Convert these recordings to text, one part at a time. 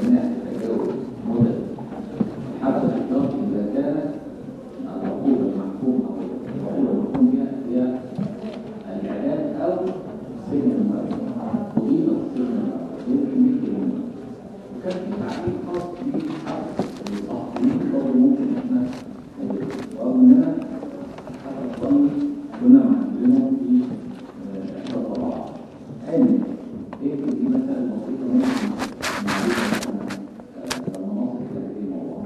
أثناء تجاوز مدة الحبس الاحتياطي إذا كانت العقوبة المحكوم أو العقوبة المحكوم بها هي الإعدام أو سجن المرأة وضيفة السجن المرأة يمكن 100 يوم وكان في تعريف خاص بالحبس للصحفيين برضه ممكن احنا ندرسه رغم اننا حتى الظن كنا معلمينهم في آه، احدى الطبعات علم ايه دي مثلا بسيطه ممكن نعرفها آه، لما نصل الى هذه الموضوع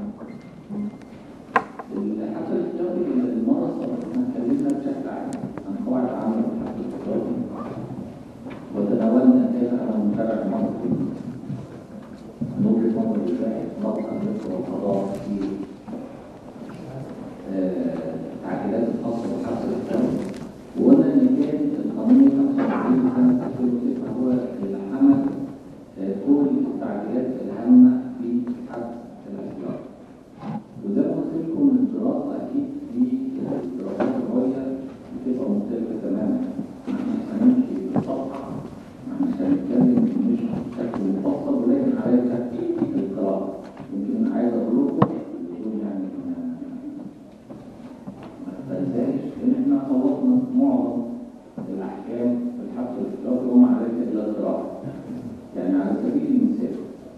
الحبس الاحتياطي المره السابقه احنا اتكلمنا بشكل عام عن قواعد عامه في الحبس الاحتياطي وتناولنا كيف ان المتابع المصري من وجهه نظر الباحث ضبط الرزق والقضاء في آه، التعديلات الخاصه بالحبس الاحتياطي وقلنا ان كان القانون 25 سنه 2006 هو اللي حمل آه، كل التعديلات الهامه في الحبس الاحتياطي وزي ما قلت لكم الدراسه اكيد في الدراسات العليا بتبقى مختلفه تماما احنا مش هنمشي بالصفحه مش هنتكلم مش بشكل مفصل ولكن على ترتيب القراءه يمكن عايز اقول لكم يقول يعني ما- ما تنساش ان احنا خلصنا معظم الاحكام في الحبس الاحتياطي وما عليك الا القراءه يعني على سبيل المثال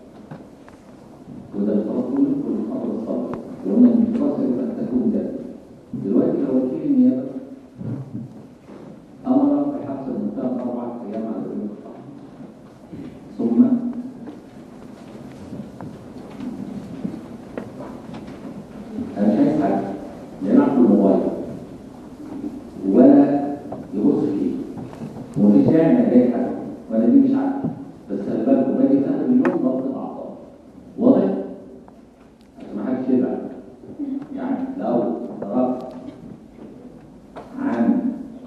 وده اللي طلبته منكم في المحاضره السابقه وقلنا ان الدراسه يبقى تكون ده دلوقتي لو وكيل النيابه امر بحبس المتهم اربع ايام على سبيل الخطا ثم انا شايف حاجه لا يلعب في الموبايل ولا يبص فيه ومفيش داعي انك جاي حاجه ولا دي مش عارف بس خلي بالكم باجي في اخر اليوم ضبط اعصاب واضح؟ عشان ما حدش يزعل يعني لو ضربت عن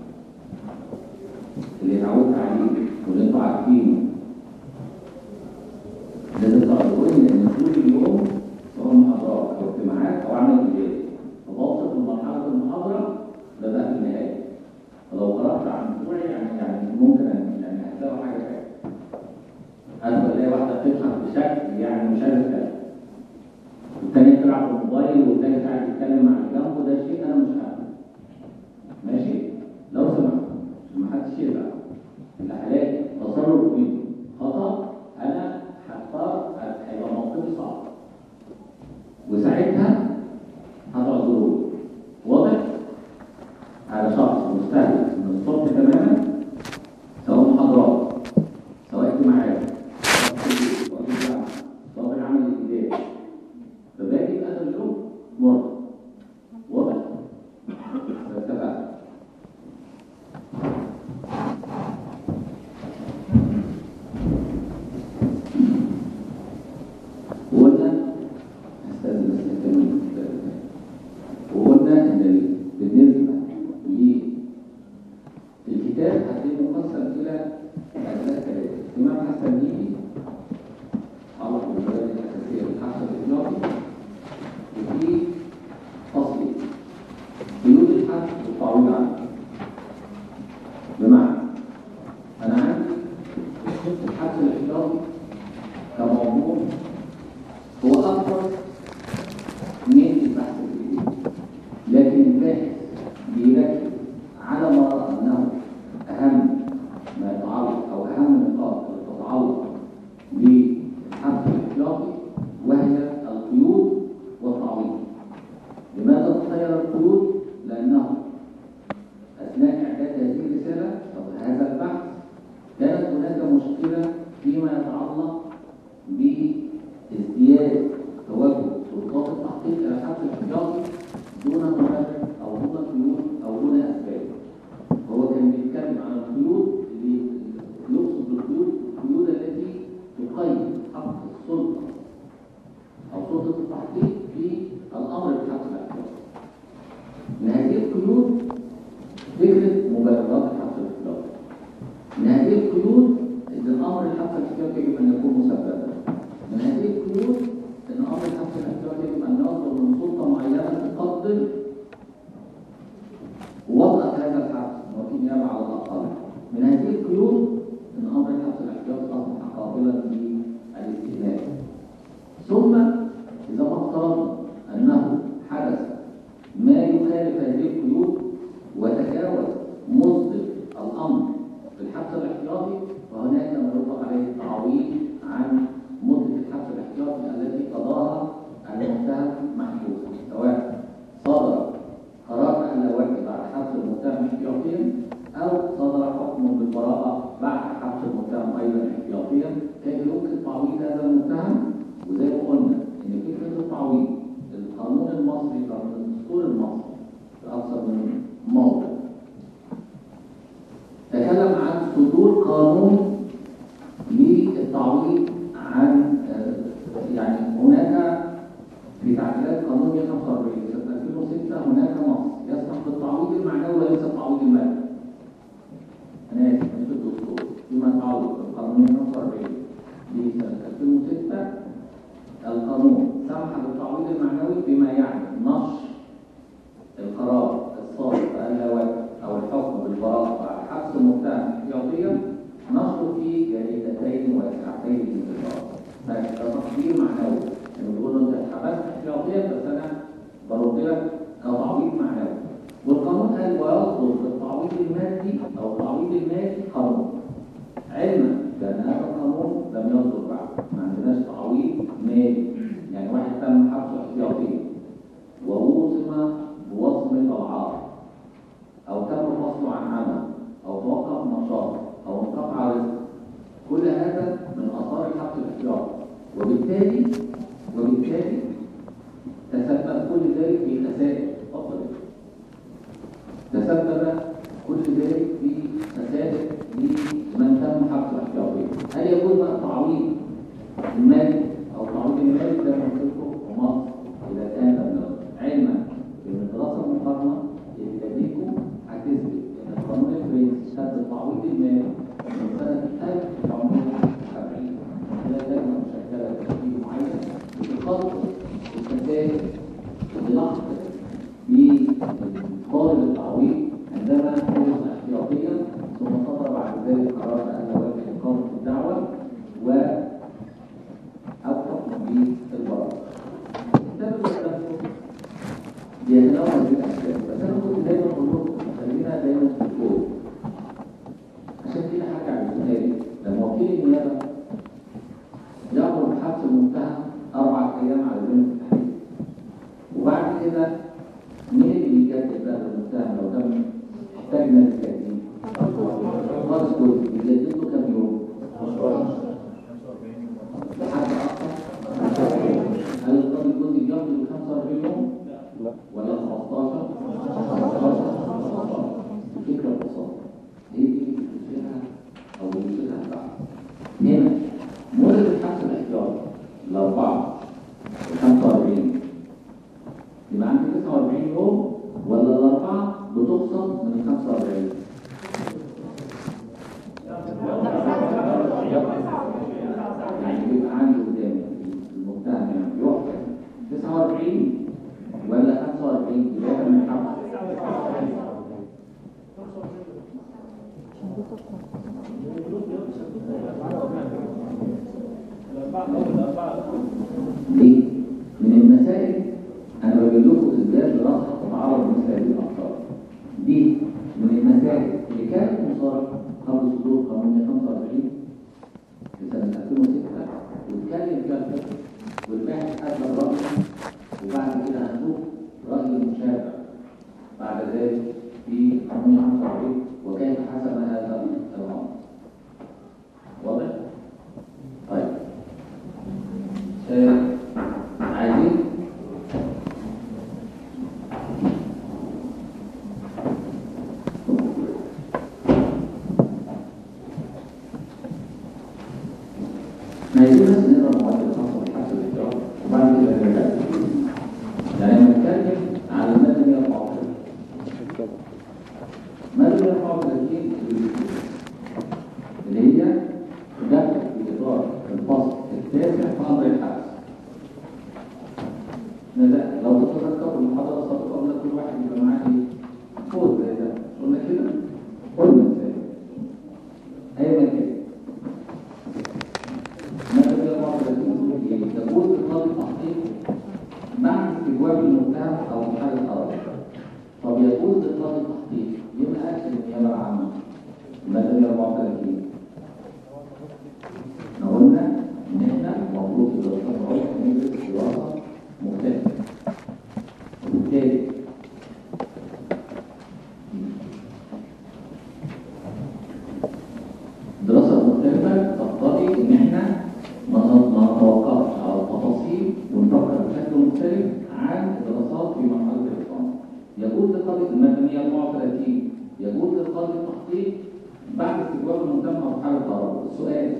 اللي اتعودت عليه واللي انتوا عارفينه لازم تعرفوا ان طول اليوم سواء محاضرات او اجتماعات او عمل ايجابي فبوصل من مرحله المحاضره لده في النهايه فلو خرجت عن بتوعي يعني يعني ممكن أن- يعني هتلاقوا حاجه تانية هتبقى تلاقي واحده بتضحك بشكل يعني مش عايز اتكلم والتانية بتلعب في الموبايل والتاني قاعد يتكلم مع اللي جنبه ده شيء انا مش عارفه ماشي لو سمحت عشان ما حدش يزعل اللي هلاقي تصرف مني خطا انا هختار هيبقى موقفي صعب وساعتها هتعذروني واضح؟ على شخص مستهدف من الصبح تماما سواء محاضرات سواء اجتماعات سواء في البيت، سواء في الجامعه سواء في العمل الاداري فباجي في اخر اليوم مرضى واضح؟ فاتفقنا وقلنا استاذن بس نكمل الكتاب ده. وقلنا ان ال- بالنسبه للكتاب هتلاقيه مقسم الى اجزاء ثلاثه الامام حسن ديني عرف المبادئ الاساسيه للحبس الاطلاقي وفي فصلين قيود الحبس والتعويض عنه بمعنى انا عندي الحبس الاحتياطي كموضوع هو اكبر من البحث الجديد لكن الباحث بيركز على ما رأى انه اهم ما يتعلق او اهم النقاط اللي تتعلق بالحبس الاحتياطي وهي القيود والتعويض لماذا تغير القيود؟ لانه اثناء اعداد هذه الرساله او هذا البحث كانت هناك مشكله فيما يتعلق بازدياد توجه سلطات التحقيق الى الحبس الاحتياطي دون مبرر او دون قيود او دون اسباب هو كان بيتكلم عن القيود اللي يقصد بالقيود القيود التي تقيد حق السلطه او سلطه التحقيق في الامر بالحبس الاحتياطي من هذه القيود فكره مبررات الحبس الاحتياطي من هذه القيود ان الامر الحبس الاحتياطي يجب ان يكون مسببا من هذه القيود ان امر الحبس الاحتياطي يجب ان يصدر من سلطه معينه تقدر وضع هذا الحبس وكيل نيابه على الاقل من هذه القيود ان امر الحبس الاحتياطي اصبح قابلا للاستئناف التي قضاها المتهم محبوسا سواء صدر قرار الأواجه بعد حبس المتهم احتياطيا أو صدر حكم بالبراءة بعد حبس المتهم أيضا احتياطيا كي يمكن تعويض هذا المتهم وزي ما قلنا إن فكرة التعويض القانون المصري أو الدستور المصري في أكثر من موضع تكلم عن صدور قانون للتعويض عن آه، يعني هناك في تعديلات قانون 145 سنة 2006 هناك نص يسمح بالتعويض المعنوي وليس التعويض المادي. أنا آسف مش الدستور فيما يتعوض القانون 145 لسنة 2006 القانون سمح بالتعويض المعنوي بما يعني نشر القرار الصادر اللاواجه او الحكم بالبراءه بعد حبس المتهم احتياطيا نشره في جريدتين واسعتين للانتشار فده تقدير معنوي يعني بيقول له انت اتحبست احتياطيا بس انا برد لك كتعويض معنوي والقانون قال ويصدر بالتعويض المادي او التعويض المالي قانون علما بان هذا القانون لم يصدر بعد ما عندناش تعويض مالي يعني واحد تم حبسه احتياطيا ووصم بوصم العار او تم فصله عن عمل او توقف نشاط او انقطع رزق كل هذا من اثار الحبس الاحتياطي وبالتالي وبالتالي تسبب كل ذلك في خسائر اتفضل تسبب كل ذلك في خسائر لمن تم حبسه احتياطيا هل يكون بقى تعويض المالي او تعويض المالي ده منطقه ومصر اذا كان لم يصدر علما بان الدراسه المقارنه اللي لديكم هتثبت ان القانون الفرنسي شد التعويض المالي من سنه 1970 لا لجنه مشكله تشكيل معين بتخصص الخسائر اللي لحقت بطالب التعويض عندما حدث احتياطيا ثم صدر بعد ذلك قرار ان واجب اقامه الدعوه و او حكم بالبراءه. الكتاب نفسه بيتناول هذه الاشياء بس انا كنت دايما بقول لكم خلينا دايما في الكود عشان كده حاجه عملتها لي لما وكيل النيابه يامر بحبس المتهم اربع ايام على ذمه التحقيق وبعد كده مين اللي بيجدد بقى المتهم لو كان احتاجنا للتجديد؟ خالص كله بيجدد له كام يوم؟ لحد اكتر هل القاضي الجزئي بياخد 45 يوم؟ لا ولا 15 15 الفكره ببساطه هي دي اللي بتشيلها او اللي بتشيلها بعد هنا مدة الحبس الاحتياطي الأربعة ال 45 يبقى عندي 49 يوم ولا الأربعة بتخصم من ال 45 يعني بيبقى عندي قدامي المتهم يعني يحكم 49 ولا 45 بداية من الحبس ليه؟ من المسائل انا بجيب لكم ازاي دراسه تتعرض مثل هذه الاخطار. دي من المسائل اللي كانت مصارحه قبل صدور قانون 145 في سنه 2006 واتكلم فيها الفقه والباحث ادى الراي وبعد كده هنشوف راي المشابه بعد ذلك في قانون 145 وكيف حسب هذا الامر. واضح؟ طيب آه، عايزين عايزين بس نقرا المواد الخاصه بالحبس الاحتياطي وبعد كده نرجع يعني نتكلم على الماده 134 كده ماده 134 اللي هي داخل في اطار الفصل التاسع في امر الحبس لا لو تتذكروا المحاضره السابقه قلنا كل واحد يبقى معاه ايه؟ كود زي ده قلنا كده قلنا ازاي ايوه كده ماده 134 ايه؟ تجوز اطلاق التحقيق مع استجواب المتهم او محل القرار طب يجوز اطلاق التحقيق يبقى اكشن النيابه العامه الماده 134 احنا قلنا ان احنا المفروض في دراسات العلم ان تختلف عن الدراسات في مرحله الاقامه يجوز لقاضي الماده 134 يجوز لقاضي التحقيق بعد استجواب المهتم او حاله طلب السؤال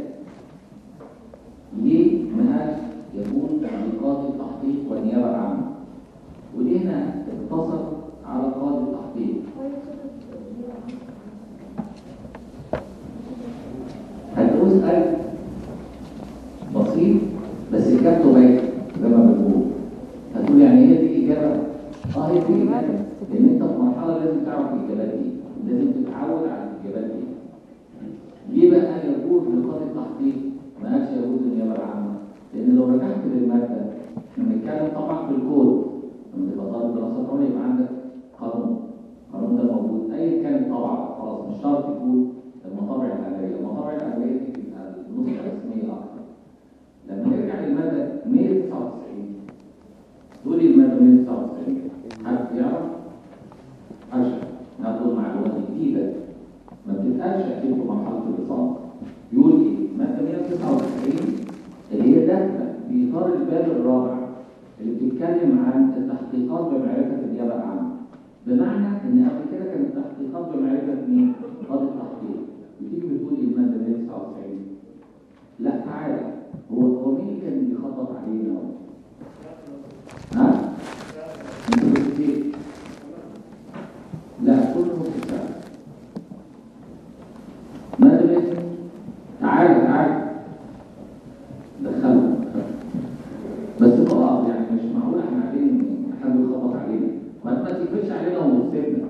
ليه منهاج يكون لقاضي التحقيق والنيابه العامه ودي هنا اقتصر على قاضي التحقيق هتقول سؤال بسيط بس اجابته باينه زي ما بنقول هتقول يعني هي دي اجابه اه هي دي اجابه لان انت في مرحله لازم تعرف الاجابات دي لازم تتعود على الاجابات دي ليه بقى يجوز لقاضي التحقيق ما قالش يجوز للنيابه العامه لان لو رجعت للماده احنا بنتكلم طبعا في الكود لما تبقى طالب دراسات عليا يبقى عندك قانون القانون ده موجود ايا كان طبعا خلاص مش شرط يكون المطابع الادبيه المطابع الادبيه دي بتبقى النسخه الرسميه اكتر لما نرجع للماده 199 تقول لي الماده 199 حد يعرف؟ حشا ناخد معلومات جديده ما بتتقالش اكيد في مرحله الاصابه يقول ايه؟ ماده 199 اللي هي داخله في اطار الباب الرابع اللي بتتكلم عن التحقيقات بمعرفه النيابه العامه بمعنى ان قبل كده كانت التحقيقات بمعرفه مين؟ قاضي التحقيق بتيجي بتقول ايه الماده 199 لا تعالى هو هو مين اللي كان بيخطط علينا هو؟ ها؟ انتوا كتير لا كل نص ساعه ماذا بيتم؟ تعالى تعالى دخلوا بس طبعا يعني مش معقول احنا قاعدين حد يخبط علينا ما انت ما تقفلش علينا وتسيبنا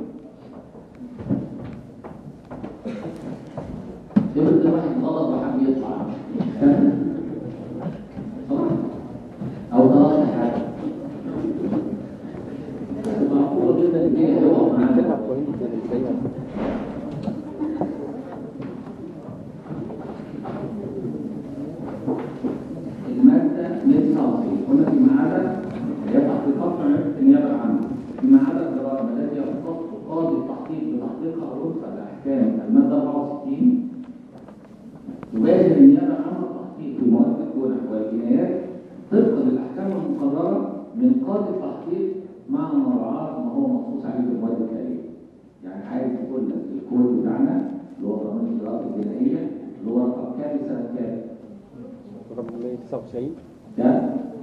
افرض ده واحد غلط وحب يطلع طبعا او ضغط حاجه بس معقوله جدا ان هي هيقف معانا المادة 199 قلنا فيما عدا هي تحقيقات معرفة النيابة العامة فيما عدا الجرائم التي يختص قاضي التحقيق بتحقيق الرخصة الأحكام المادة 64 تباشر النيابة العامة التحقيق في مواد الجنح والجنايات طبقا للأحكام المقررة من قاضي التحقيق مع مراعاة ما هو مخصوص عليه في المواد التالية يعني عايز تقول لك الكود بتاعنا اللي هو قانون الإجراءات الجنائية اللي هو رقم كام سنة كام؟ رقم 199 ده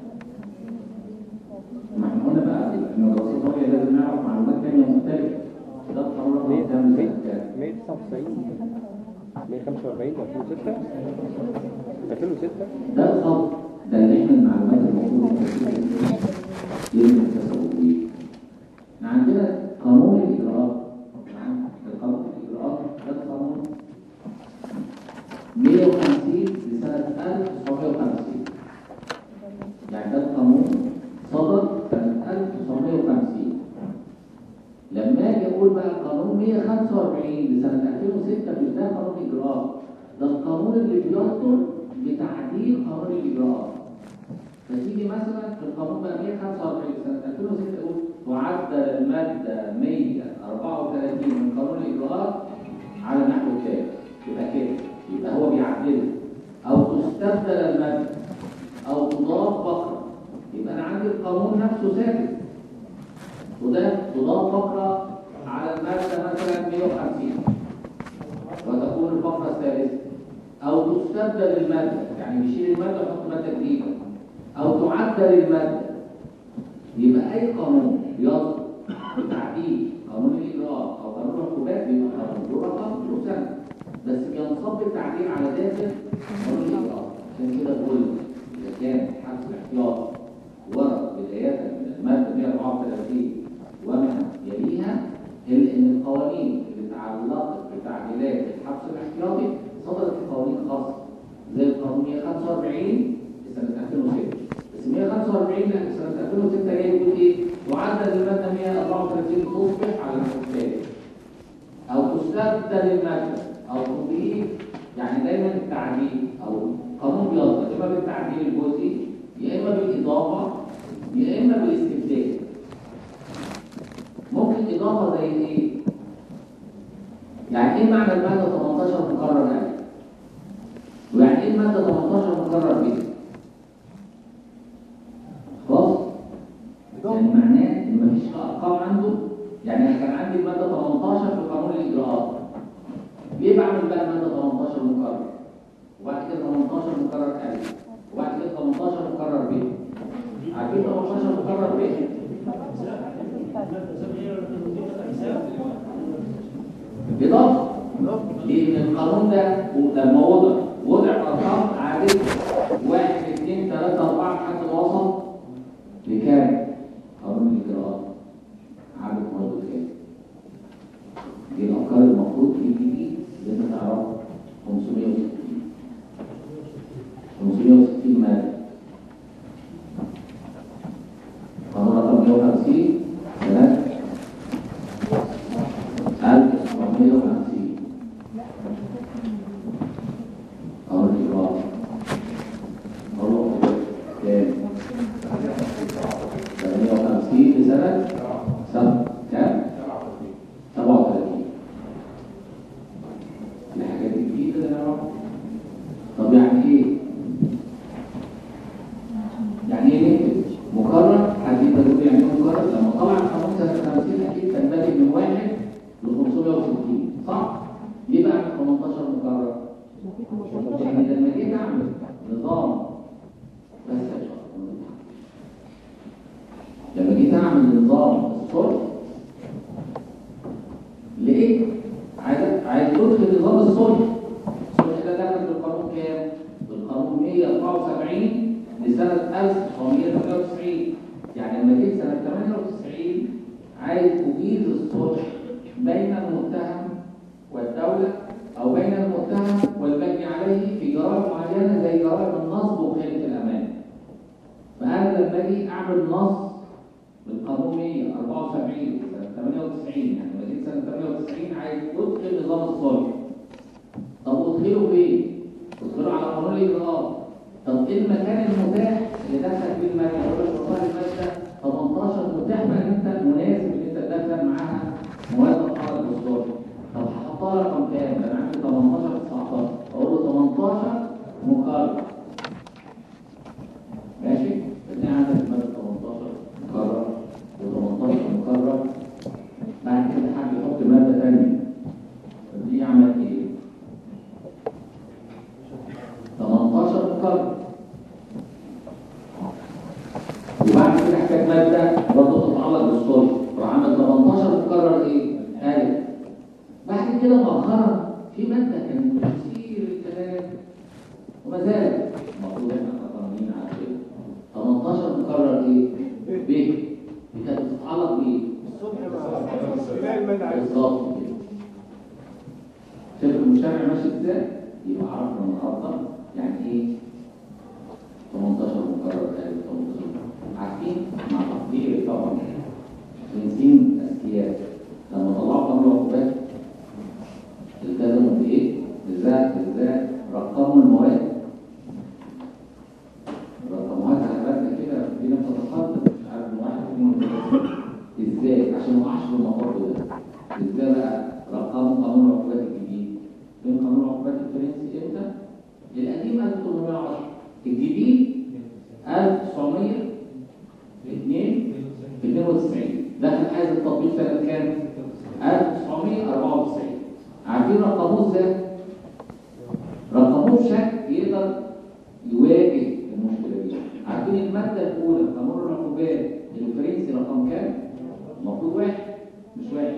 ما احنا قلنا بقى ان الدراسات الطبيعية لازم نعرف معلومات تانية مختلفة ده القانون رقم كام سنة كام؟ 199 145 2006 2006 ده الخط ده اللي احنا المعلومات المفروض يجب التسوق بيه احنا عندنا قانون الاجراءات قانون الاجراءات ده قانون 150 لسنة 1950 يعني ده القانون صدر سنة 1950 لما اجي اقول بقى قانون 145 لسنة 2006 مش ده قانون الاجراءات ده القانون اللي بيصدر بتعديل قانون الاجراءات فتيجي مثلا في القانون بقى 145 سنة 2006 يقول تعدل المادة 134 من قانون الإجراءات على النحو التالي يبقى كده يبقى هو بيعدلها أو تستبدل المادة أو تضاف فقرة يبقى أنا عندي القانون نفسه ثابت وده تضاف فقرة على المادة مثلا 150 وتكون الفقرة الثالثة أو تستبدل المادة يعني يشيل المادة ويحط مادة جديدة أو تعدل المادة يبقى أي قانون يصدر بتعديل قانون الإجراءات أو قانون العقوبات بيبقى قانون له رقم له سنة بس بينصب التعديل على داخل قانون الإجراءات عشان كده بقول إذا كان حبس الاحتياط ورد بداية من المادة 134 وما يليها إلا إن القوانين اللي تعلقت بتعديلات الحبس الاحتياطي صدرت في قوانين خاصة زي القانون 145 سنة 2006 بس 145 لا سنة 2006 جاي يقول ايه؟ تعدل المادة 134 تصبح على الحكام أو تستبدل المادة أو تضيف يعني دايما التعديل أو قانون بيصدر إما بالتعديل الجزئي يا إما بالإضافة يا إما بالاستبدال ممكن إضافة زي إيه؟ يعني إيه معنى المادة 18 مقرر عليه؟ ويعني إيه المادة 18 مقرر بيه؟ خلاص يعني معناه ان مفيش ارقام عنده يعني انا كان عندي الماده 18 في قانون الاجراءات ليه بعمل بقى الماده 18 مكرر وبعد كده 18 مكرر الف وبعد كده 18 مكرر ب عارفين 18 مكرر ب إضافة لأن القانون ده لما وضع وضع أرقام عادية واحد اثنين ثلاثة أربعة لحد ما وصل لكام؟ قانون الإجراءات عدد مرات كام؟ دي الأفكار المفروض في الجديد اللي أنت تعرفها 560 560 مادة قانون رقم 150 سنة 1950 قانون الإجراءات قانون كام؟ 58 لسنة سنة كام؟ 37 الحاجات الجديدة اللي نعرفها طب يعني ايه؟ يعني ايه نكتب؟ مكرر حديث تقول يعني ايه مكرر؟ لما طلع القانون سنة 50 اكيد كان بادئ من واحد ل 560 صح؟ ليه بقى من 18 مكرر؟ يعني لما جيت اعمل نظام بس يا شباب لما جيت اعمل نظام الصلح لقيت عايز عايز تدخل نظام الصلح الصلح ده دخل في القانون كام؟ في القانون 174 لسنة 1998 يعني لما جيت سنة 98 عايز أجيز الصلح بين المتهم والدولة أو بين المتهم والمجني عليه في جرائم معينة زي جرائم النصب وخيانة الأمان فأنا لما أجي أعمل نص بالقانون 174 سنة 98 يعني لما جيت سنة 98 عايز أدخل نظام الصلح طب أدخله فين؟ أدخله على قانون الإجراءات طب إيه المكان المتاح اللي دخل فيه المادة؟ أقول لك والله المادة 18 متاح بقى إن أنت مناسب إن أنت تدخل معاها مواد الحرج والصلح طب هحطها رقم كام؟ أنا عندي 18 19 أقول له 18 مكرر ماشي؟ فدي عندك مادة 18 مكرر و18 مكرر بعد كده حد يحط مادة ثانية دي يعمل ايه؟ 18 مكرر وبعد كده احتاج مادة برضه تتعلق بالصلح راح عمل 18 مكرر ايه؟ ألف بعد كده مؤخرا في مادة كانت بتثير الكلام وما زالت المفروض احنا قانونيين على كده 18 مكرر ايه؟ ب دي كانت بتتعلق بايه؟ بالظبط كده شايف المشرع ماشي ازاي؟ يبقى عرفنا النهارده يعني ايه 18 مكرر قال 18 عارفين مع تقديري طبعا بنزين اسكيات لما طلعوا قانون العقوبات التزموا بايه؟ ازاي ازاي رقموا المواد رقموها على بالنا كده في نفس التقدم مش عارف من واحد اثنين وثلاثة. ازاي؟ عشان ما اقعش في المطب ده ازاي بقى رقموا قانون العقوبات الجديد من قانون العقوبات الفرنسي امتى؟ القديم 1810 الجديد 1992 دخل حيز التطبيق سنة كام؟ 1994 عارفين رقموه ازاي؟ رقموه بشكل يقدر يواجه المشكلة دي عارفين المادة الأولى في قانون العقوبات الفرنسي رقم كام؟ المفروض واحد مش واحد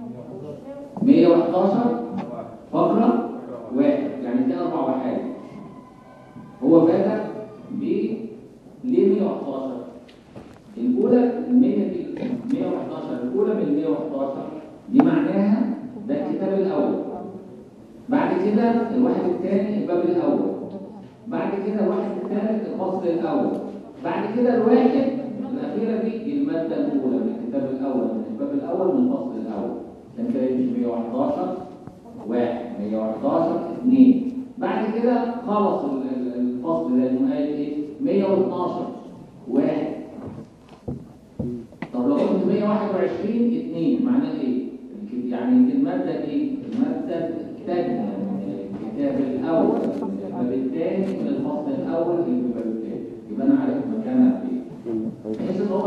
111 فقرة واحد يعني دي أربع وحاجات هو بدأ ب ليه 111 الأولى ال 100 دي 111 الأولى من 111 دي معناها ده الكتاب الأول بعد كده الواحد الثاني الباب الأول بعد كده الواحد الثالث الفصل الأول بعد كده الواحد الأخيرة دي المادة الأولى من الكتاب الأول من الباب الأول من الفصل الأول كان كده مش 111 واحد 111 اثنين بعد كده خلص ال- ال- الفصل ده انه قال ايه 112 واحد طب لو قلت 121 اثنين معناه ايه الك- يعني المادة ايه المادة الثانية من الكتاب الأول من الباب الثاني من الفصل الأول اللي في الباب الثاني يبقى أنا عارف مكانها فين بحيث ان هو لو حب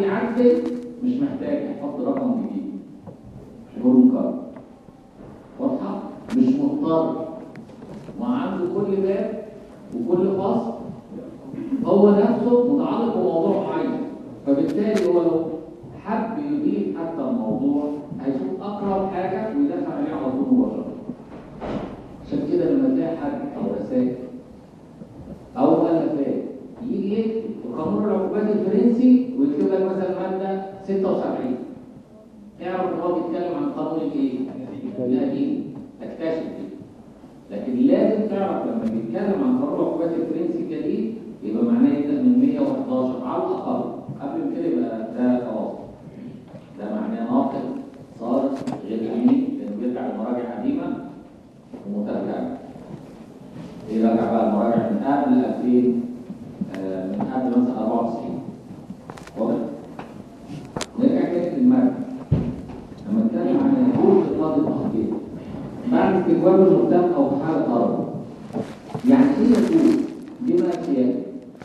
يعدل مش محتاج يحط رقم جديد شهور مكرر واضحه مش مضطر وعنده كل باب وكل فصل هو نفسه متعلق بموضوع معين فبالتالي هو لو حب يضيف حتى الموضوع هيشوف اقرب حاجه ويدخل عليها على طول مباشره عشان كده لما تلاقي حد او رسائل او ملفات يجي يكتب في قانون العقوبات الفرنسي ويكتب لك مثلا ماده 76 اعرف ان هو بيتكلم عن قانون الايه؟ القديم اكتشف دي لكن لازم تعرف لما بيتكلم عن قانون العقوبات الفرنسي الجديد يبقى معناه يبدا من 111 على الاقل قبل من كده يبقى ده خلاص ده معناه ناقد صار غير امين لانه بيرجع لمراجع قديمه ومترجمه يراجع بقى المراجع من قبل 2000 آه، من قبل مثلا 94 واضح؟ نرجع تاني للمرجع لما نتكلم عن يجوز اطلاق التحقيق بعد استجواب المتهم او في حاله طلب يعني ايه يجوز؟ بما سيادة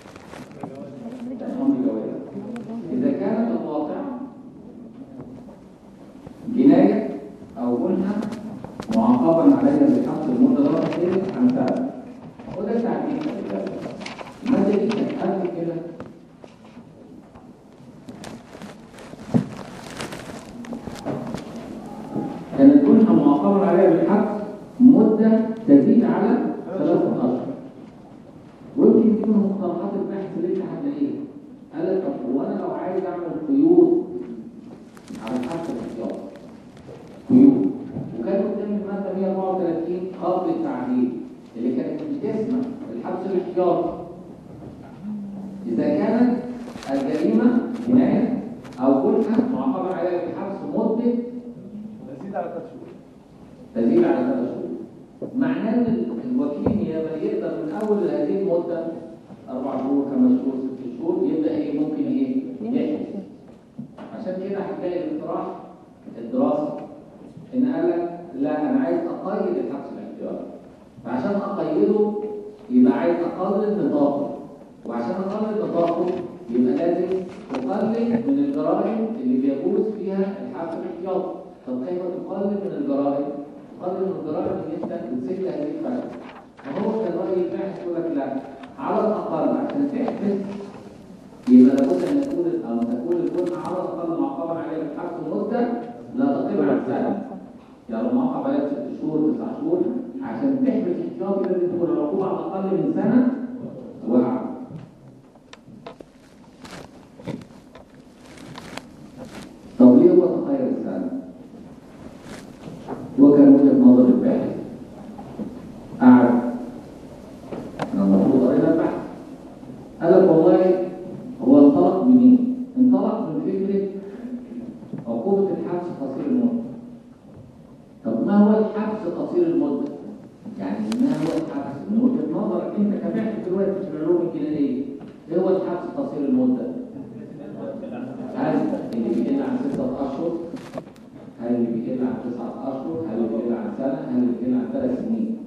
الامر جواز اذا كانت الواقع جنايه او جنحه معاقبا عليها بحق المده لا تختلف عن سبب وده تعديل الماده دي كانت قبل كده كانت جنحه معاقبا عليها بالحق مده تزيد على ثلاثة اشهر ويمكن دي من مقترحات البحث اللي انت هتلاقيها قال لك طب هو انا لو عايز اعمل قيود على الحق الاحتياطي قيود وكان قدام الماده 134 قبل التعديل اللي كانت بتسمح بالحبس الاحتياطي اذا كانت الجريمه جنايه او جنحه معاقبه عليها بالحبس مده نزيد على ثلاث شهور تزيد على ثلاث شهور معناه ان الوكيل النيابي يقدر من اول هذه المده اربع شهور خمس شهور ست شهور يبدا ايه ممكن ايه يحبس عشان كده هتلاقي الاقتراح الدراسي ان قال لك لا انا عايز اقيد الحبس الاحتياطي فعشان اقيده يبقى عايز اقلل نطاقه وعشان اقلل نطاقه يبقى لازم تقلل من الجرائم اللي بيجوز فيها الحبس الاحتياطي طب كيف تقلل من الجرائم؟ تقلل من الجرائم ان انت بتسد هذه الفرق فهو كان راي الباحث يقول لك لا على الاقل عشان تحبس يبقى لابد ان يكون او تكون الجنحه على الاقل معاقبا عليها بالحبس مده لا تقل عن سنه يعني لو معاقب عليها ست شهور تسع شهور عشان تحبس احتياطي لازم تكون العقوبه على الاقل من سنه وعام طب ليه هو تخير السنه؟ هو كان وجهه نظر الباحث قعد انا المفروض قرينا البحث قال لك والله هو انطلق منين؟ انطلق من فكره عقوبه الحبس قصير المده طب ما هو الحبس قصير المده؟ يعني ما هو الحبس؟ من وجهه نظرك انت كباحث دلوقتي في العلوم الجنائيه ايه هو الحبس قصير المده؟ هل اللي بيقل عن ستة أشهر؟ هل اللي بيقل عن تسعة أشهر؟ هل اللي بيقل عن سنة؟ هل اللي بيقل عن ثلاث سنين؟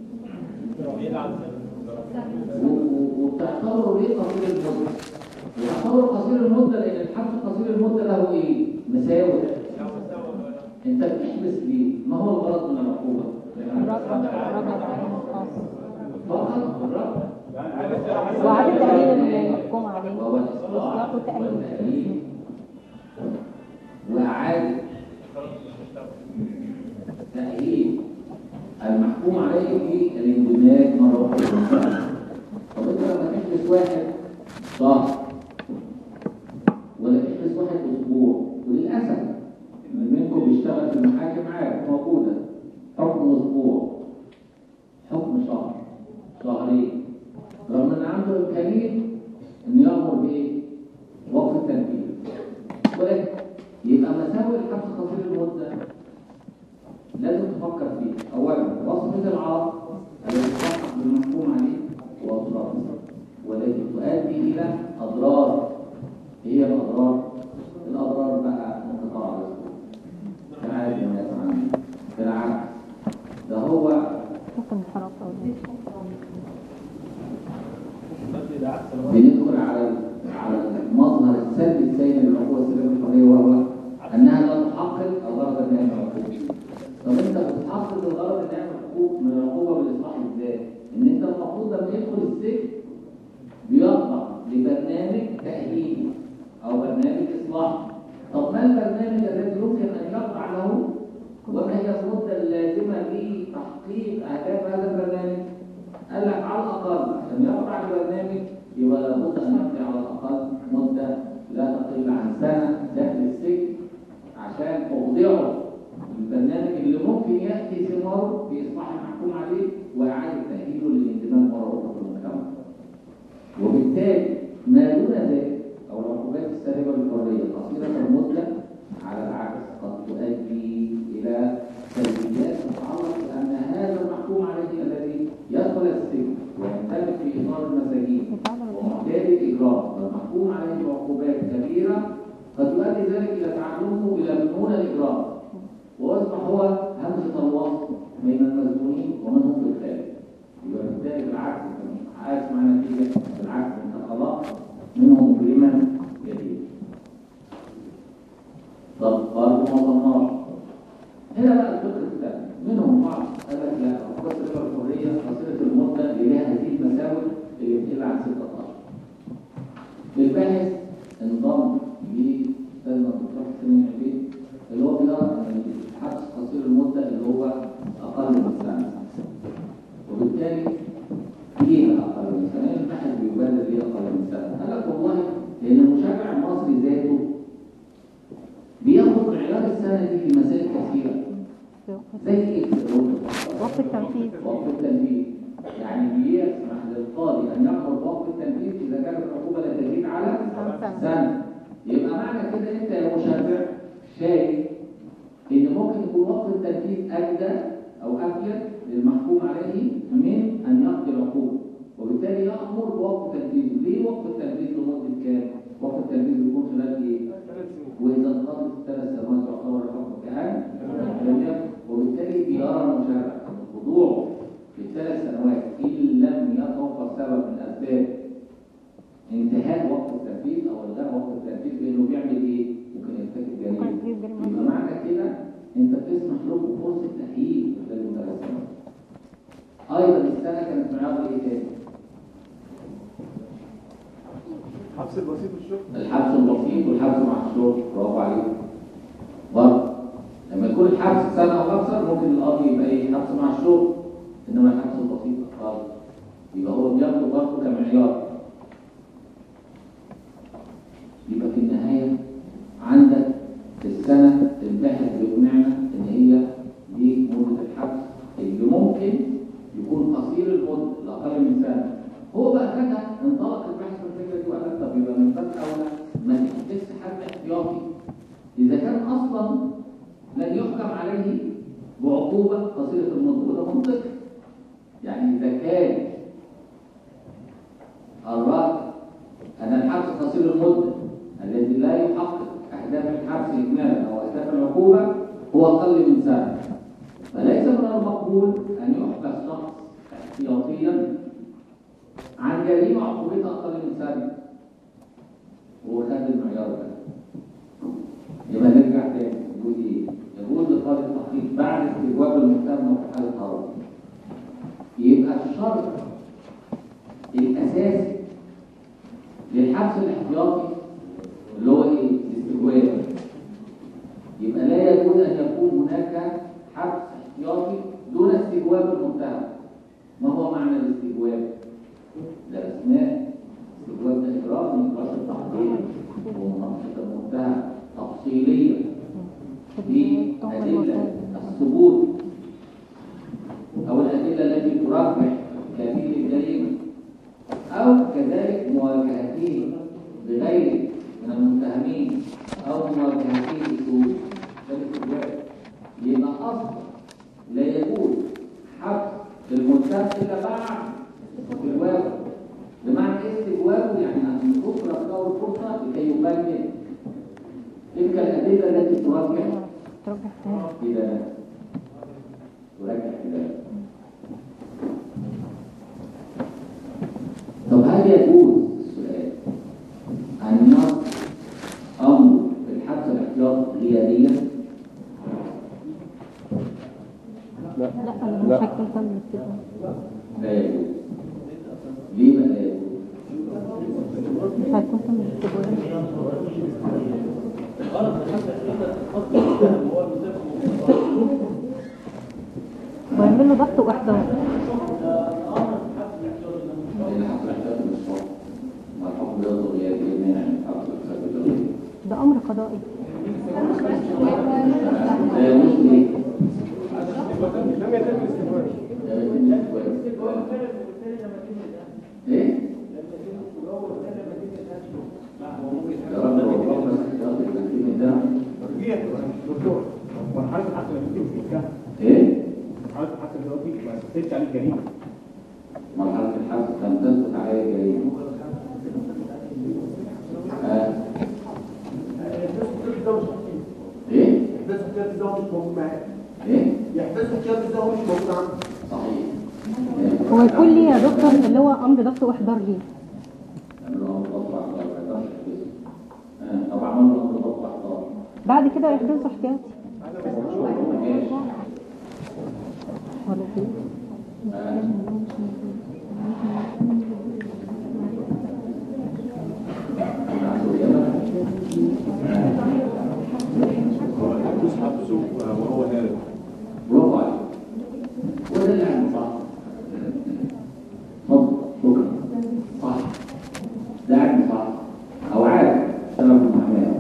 و- و- وبتعتبره ليه قصير المدة؟ بتعتبره قصير المدة لأن الحبس قصير المدة له إيه؟ مساوئ. أنت بتحبس ليه؟ ما هو الغرض من العقوبة؟ فقط الرفع وعدم تأهيل المحكوم عليه وهو الإصلاح وإصلاح وتأهيل والتأهيل وإعادة تأهيل المحكوم عليه في الاندماج مرة واحدة في المجتمع. طب أنت لما تحبس واحد شهر ولا تحبس واحد أسبوع وللأسف اللي منكم بيشتغل في المحاكم عارف موجودة حكم أسبوع حكم شهر شهرين رغم ان عنده امكانيه انه يامر بايه؟ وقف التنفيذ ولكن يبقى مساوئ الحبس قصير المده لازم تفكر فيه اولا وصفه العرض الذي تحقق بالمحكوم عليه واضرار والتي تؤدي الى اضرار هي الاضرار الاضرار بقى انقطاع الرزق كعادة الناس عنه بالعكس ده هو حكم انحراف أو لا. بندخل على على مظهر السلب الثاني للعقوبة السلبية الحرية وهو أنها لا تحقق الغرض النهائي من العقوبة. طب أنت بتحقق الغرض النهائي من العقوبة من العقوبة بالإصلاح إزاي؟ إن أنت المفروض لما يدخل السجن بيخضع لبرنامج تأهيلي أو برنامج إصلاح. طب ما البرنامج الذي يمكن أن يخضع له وما هي المدة اللازمة لتحقيق أهداف هذا البرنامج؟ قال لك على الأقل عشان يخضع لبرنامج يبقى لابد أن يقضي على الأقل مدة لا تقل عن سنة داخل السجن عشان توضيعه البرنامج اللي ممكن يأتي ثماره في إصلاح المحكوم عليه وإعادة تأهيله للاندماج مرة أخرى في المجتمع. وبالتالي ما دون ذلك أو العقوبات السالبة للحرية قصيرة المدة على العكس قد تؤدي إلى سلبيات تتعلق بأن هذا المحكوم عليه الذي يدخل السجن ويندمج في إطار المساجين ومعتاد الإجرام والمحكوم عليه بعقوبات كبيرة قد يؤدي ذلك إلى تعلمه إلى مجنون الإجرام ويصبح هو همزة الوصل بين المسجونين ومنهم في الخارج يبقى بالتالي بالعكس انت مش حاسس مع نتيجة بالعكس انت خلقت منهم مجرما جديد طب برضه ما وصلناش هنا بقى الفكر الثاني منهم بعض قال لك لا عقوبات الربا الحريه قصيره المده اللي لها هذه المساوئ اللي بتقل عن 16 الباحث انضم لاستاذنا الدكتور حسين العبيد اللي هو بيرى ان الحبس قصير المده اللي هو اقل من سنه وبالتالي ليه اقل من سنه؟ الباحث بيبادر ليه اقل من سنه؟ قال لك والله لان المشرع المصري ذاته بياخد معيار السنه دي في مسائل كثيره زي ايه وقت التنفيذ وقت التنفيذ يعني بيسمح للقاضي ان يأمر بوقت التنفيذ اذا كانت العقوبه لا تزيد على سنة. سنه يبقى معنى كده انت يا مشرع شايف ان ممكن يكون وقت التنفيذ اجدى او افيد للمحكوم عليه من ان يقضي العقوبه وبالتالي يامر بوقت التنفيذ ليه وقت التنفيذ لمده كام؟ وقت التنفيذ بيكون خلال ايه؟ ثلاث سنين واذا انقضت الثلاث سنوات يعتبر الحكم كهان لم يكن وبالتالي بيرى المشرع ان خضوعه في الثلاث سنوات ان لم يتوفر سبب من اسباب انتهاء وقت التنفيذ او الغاء وقت التنفيذ بانه بيعمل ايه؟ ممكن يرتكب ممكن جريمه يرتكب جريمة. يبقى معنى كده انت بتسمح له بفرصه تاهيل خلال الثلاث سنوات ايضا السنه كانت معيار ايه تاني؟ حبس البسيط والشغل الحبس البسيط والحبس مع الشغل برافو عليك برضه لما يكون الحبس سنه او اكثر ممكن القاضي يبقى ايه حبس مع الشغل انما الحبس البسيط خالص يبقى هو بياخده برضه كمعيار يبقى في النهايه عندك في السنه الباحث بيقنعنا ان هي دي مده الحبس اللي ممكن يكون قصير المده لاقل من سنه هو بقى خدها انطلق البحث من الفكره دي وقال لك طب يبقى من باب اولى ما تحبسش حد احتياطي اذا كان اصلا لن يحكم عليه بعقوبه قصيره المده وده منطقي يعني اذا كان الراي ان الحبس قصير المده الذي لا يحقق اهداف الحبس اجمالا او اهداف العقوبه هو اقل من سنه فليس من المقبول ان يحبس شخص احتياطيا عن جريمه عقوبتها اقل من سنه هو خد المعيار ده يبقى نرجع تاني نقول ايه؟ يجوز لقاضي التحقيق بعد استجواب المتهم في حاله هرب يبقى الشرط الاساسي للحبس الاحتياطي اللي هو ايه؟ الاستجواب يبقى لا يجوز ان يكون هناك حبس احتياطي دون استجواب المتهم ما هو معنى الاستجواب؟ ده اثناء استجواب ده اجراء من اجراءات التحقيق ومناقشه المتهم تفصيليه في ادله الثبوت او الادله التي ترجح كفيل الجريمه او كذلك مواجهته بغيره من المتهمين او مواجهته بسهوله ده الاستجواب يبقى اصلا لا يجوز حبس المتهم الا بعد استجوابه بمعنى ايه استجوابه يعني ان تطرق له الفرصه لكي يبين تلك الادله التي ترجح ترجح تاني الى ترجح الى طب هل يجوز السؤال ان يص- لا انا مش لا. هيكون تم الاستدعاء لا يجوز ليه بقى لا يجوز؟ مش هيكون تم الاستدعاء ويعمل له ضغط واحضار لأن حق الاحتياط مش شرط مع الحكم بيضر غياب ايه مانع من حق الاحتياط الغياب ده امر قضائي لا يجوز ليه؟ لم يتم الاستجواب لا يجوز ايه؟ يا رب لو ربنا الاحتياط التكليف ده ترجيح دكتور مرحله الحسن الدلوقتي مش انتهت ايه؟ مرحله الحسن دلوقتي ما تثبتش عليه جريمه مرحلة الحبس لم تثبت عليه جريمة آه. ايه؟ يحبسوا الكتاب ده مش موجود معاه ايه؟ يحبسوا الكتاب ده مش موجود عنده صحيح هو يكون ليه يا دكتور اللي هو امر ضغط واحضار ليه لأنه هو ضغط أحضار ما يقدرش يحبسه آه، طب عملنا أمر ضغط أحضار بعد كده يحبسه احتياطي ماشي ولا ايه آه. عنده إجابة؟ آه. يجوز حبسه وهو هارب برافو عليك وده اللي عم صح اتفضل شكرا صح ده عم صح او عارف سبب المحاماه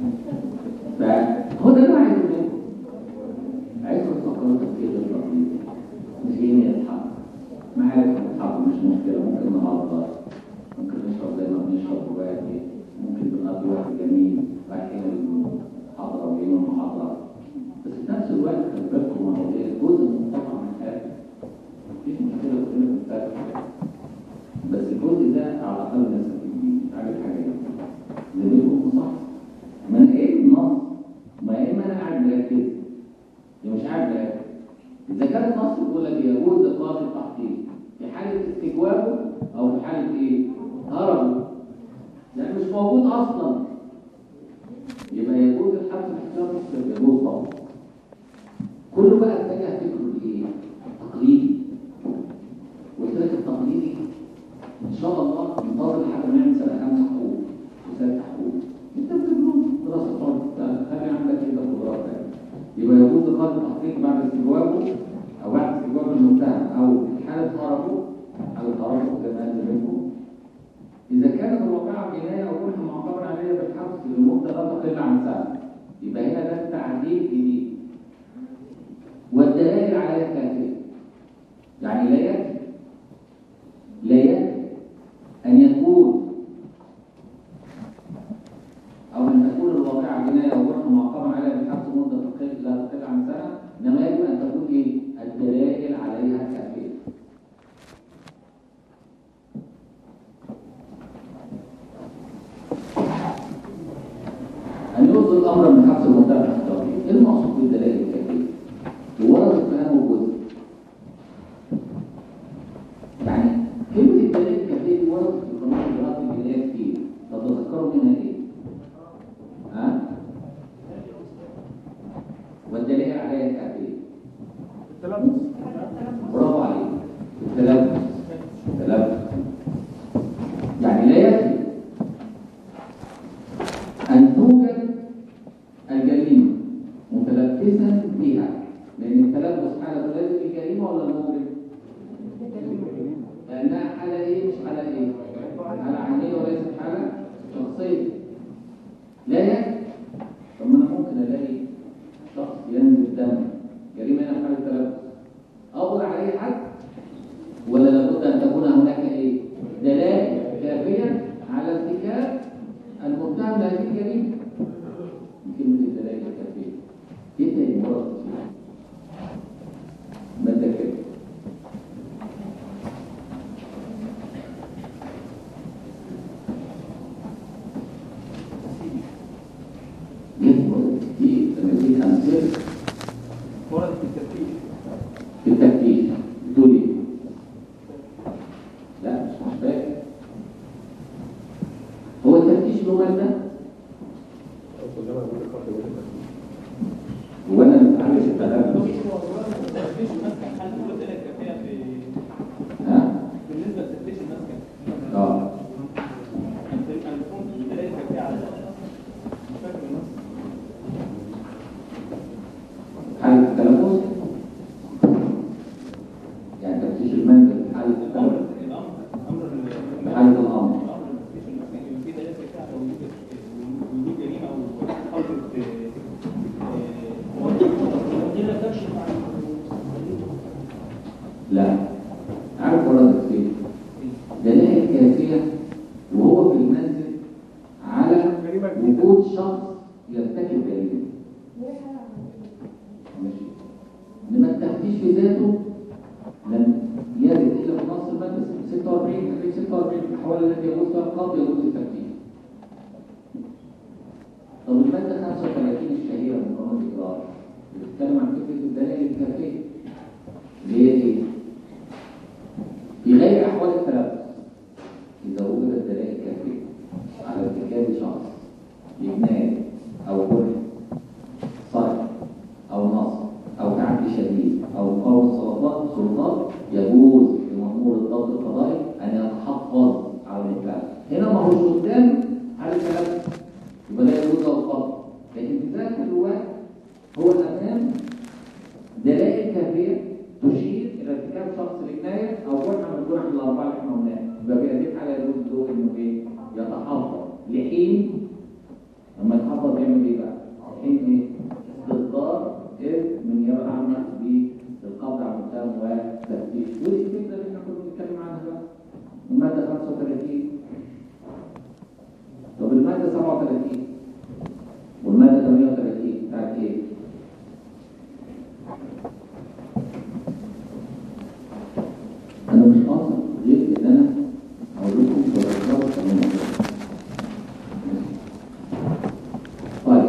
فهو ده اللي عايزه منكم عايزكم تفكروا تفكير غير لطيف مش جايين يضحك ما عارف هنضحك مش مشكله ممكن نهزر ممكن نشرب زي ما بنشرب دلوقتي ممكن بنقضي وقت جميل رايحين المحاضره وجايين من المحاضره بس في نفس الوقت خلي بالكم ما هو ايه جزء منقطع من حياتك مفيش مشكله كلنا بنتفق بس الجزء ده على الاقل نستفيد بيه مش عارف حاجه زميلكم صح ما انا ايه النص ما يا اما انا قاعد مركز يا مش قاعد مركز اذا كان النص بيقول لك يجوز اطلاق التحقيق في حاله استجوابه او في حاله ايه هربه يعني مش موجود اصلا يبقى يجوز الحبس الاحتياطي يجوز طبعا كله بقى اتجه فكره لايه؟ تقليدي قلت لك التقليدي ان شاء الله ننتظر لحد ما نعمل سنه خمسه حقوق وسنه حقوق انت بتبنون دراسه طالب خلي عندك كده قدرات يعني. يبقى يجوز اقامه التحقيق بعد استجوابه او بعد استجواب المتهم او في حاله هربه او هربه زي ما قال منكم إذا كانت الواقعة جناية أو جرح معتبر عليها بالحبس لمدة لا تقل عن سنة يبقى هنا ده التعديل جديد والدلائل عليها كافية يعني لا يكفي لا يكفي أن يكون أو أن تكون الواقعة جناية أو جرح معتبر عليها بالحبس مدة تقل لا تقل عن سنة إنما يجب أن تكون إيه؟ الدلائل عليها كافية أن يصدر الأمر من حبس المتهم الاحتياطي، إيه المقصود بالدلائل الكافية؟ ورد الكلام وجزء. يعني كلمة الدلائل الكافية دي وردت في قانون الإجراءات الجنائية كتير، تتذكروا منها إيه؟ ها؟ والدلائل عليها كافية. التلبس برافو عليك. التلبس. التلبس. يعني لا يكفي أن توجد الجريمة متلبسا بها لأن التلبس حالة لازم الجريمة ولا المجرم؟ لأنها حالة إيه مش حالة إيه؟ حالة عينية وليست حالة شخصية لا يكفي طب ما أنا ممكن ألاقي شخص ينزل دم جريمة هنا حالة تلبس أقبض عليه حد ولا لابد أن تكون هناك إيه؟ دلائل كافية على ارتكاب المتهم بهذه الجريمة كلمة الدلائل الكافية ايه تاني مرات كتير مادة كده ايه مرات كتير لما تيجي أمثلة ورد في التفتيش في التفتيش بتقول ايه؟ لا مش مش فاكر هو التفتيش له مادة هو انا ما بعملش التلبس وجود شخص يرتكب جريمه ماشي انما التفتيش في ذاته لم يرد الا في نص الماده 46 تكليف 46 في الحوالي التي يجوز فيها القبض يجوز التفتيش طب الماده 35 الشهيره من قانون الاجرار بتتكلم عن فكره الدلائل الكافيه اللي هي ايه؟ في غير احوال التلبس اذا وجدت دلائل كافيه على ارتكاب شخص بجنايه او جرح سرقه او نصب او تعدي شديد او مقاومه سلطات سلطات يجوز لمأمور الضبط القضائي ان يتحفظ على الانفاق هنا ما هوش قدام على الكلام يبقى لا يجوز له القبض لكن في ذات الوقت هو الامام دلائل كافيه تشير الى ارتكاب شخص لجنايه او جرح من الجرح الاربعه اللي احنا قلناها يبقى في هذه الحاله يجوز له انه ايه يتحفظ لحين لما يتحفظ يعمل ايه بقى؟ حين ايه؟ استصدار اذن من النيابه العامه بالقبض على المتهم وتفتيش ودي الفكره اللي احنا كنا بنتكلم عنها بقى الماده 35 طب الماده 37 والماده 38 بتاعت ايه؟ انا مش قاصد غير ان انا اقول لكم درجات قانون طيب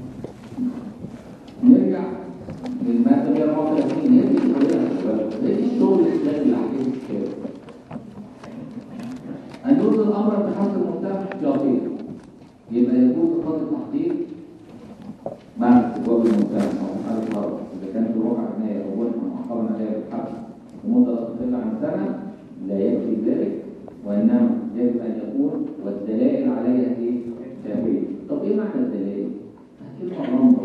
نرجع للماده 134 هي دي القضيه هي دي الشغل الاسلامي اللي عليه الكتاب ان يوجد الامر بحث المتهم احتياطيا يبقى يجوز قاضي التحقيق بعد استجواب المتهم او حال الفرض اذا كان في الواقع عنايه او وجه معقبا عليها بالحبس لمده لا تقل عن سنه لا يكفي ذلك وانما يجب ان يكون والدلائل عليها ايه؟ كافيه طب ايه معنى الدلائل؟ كلمه رمز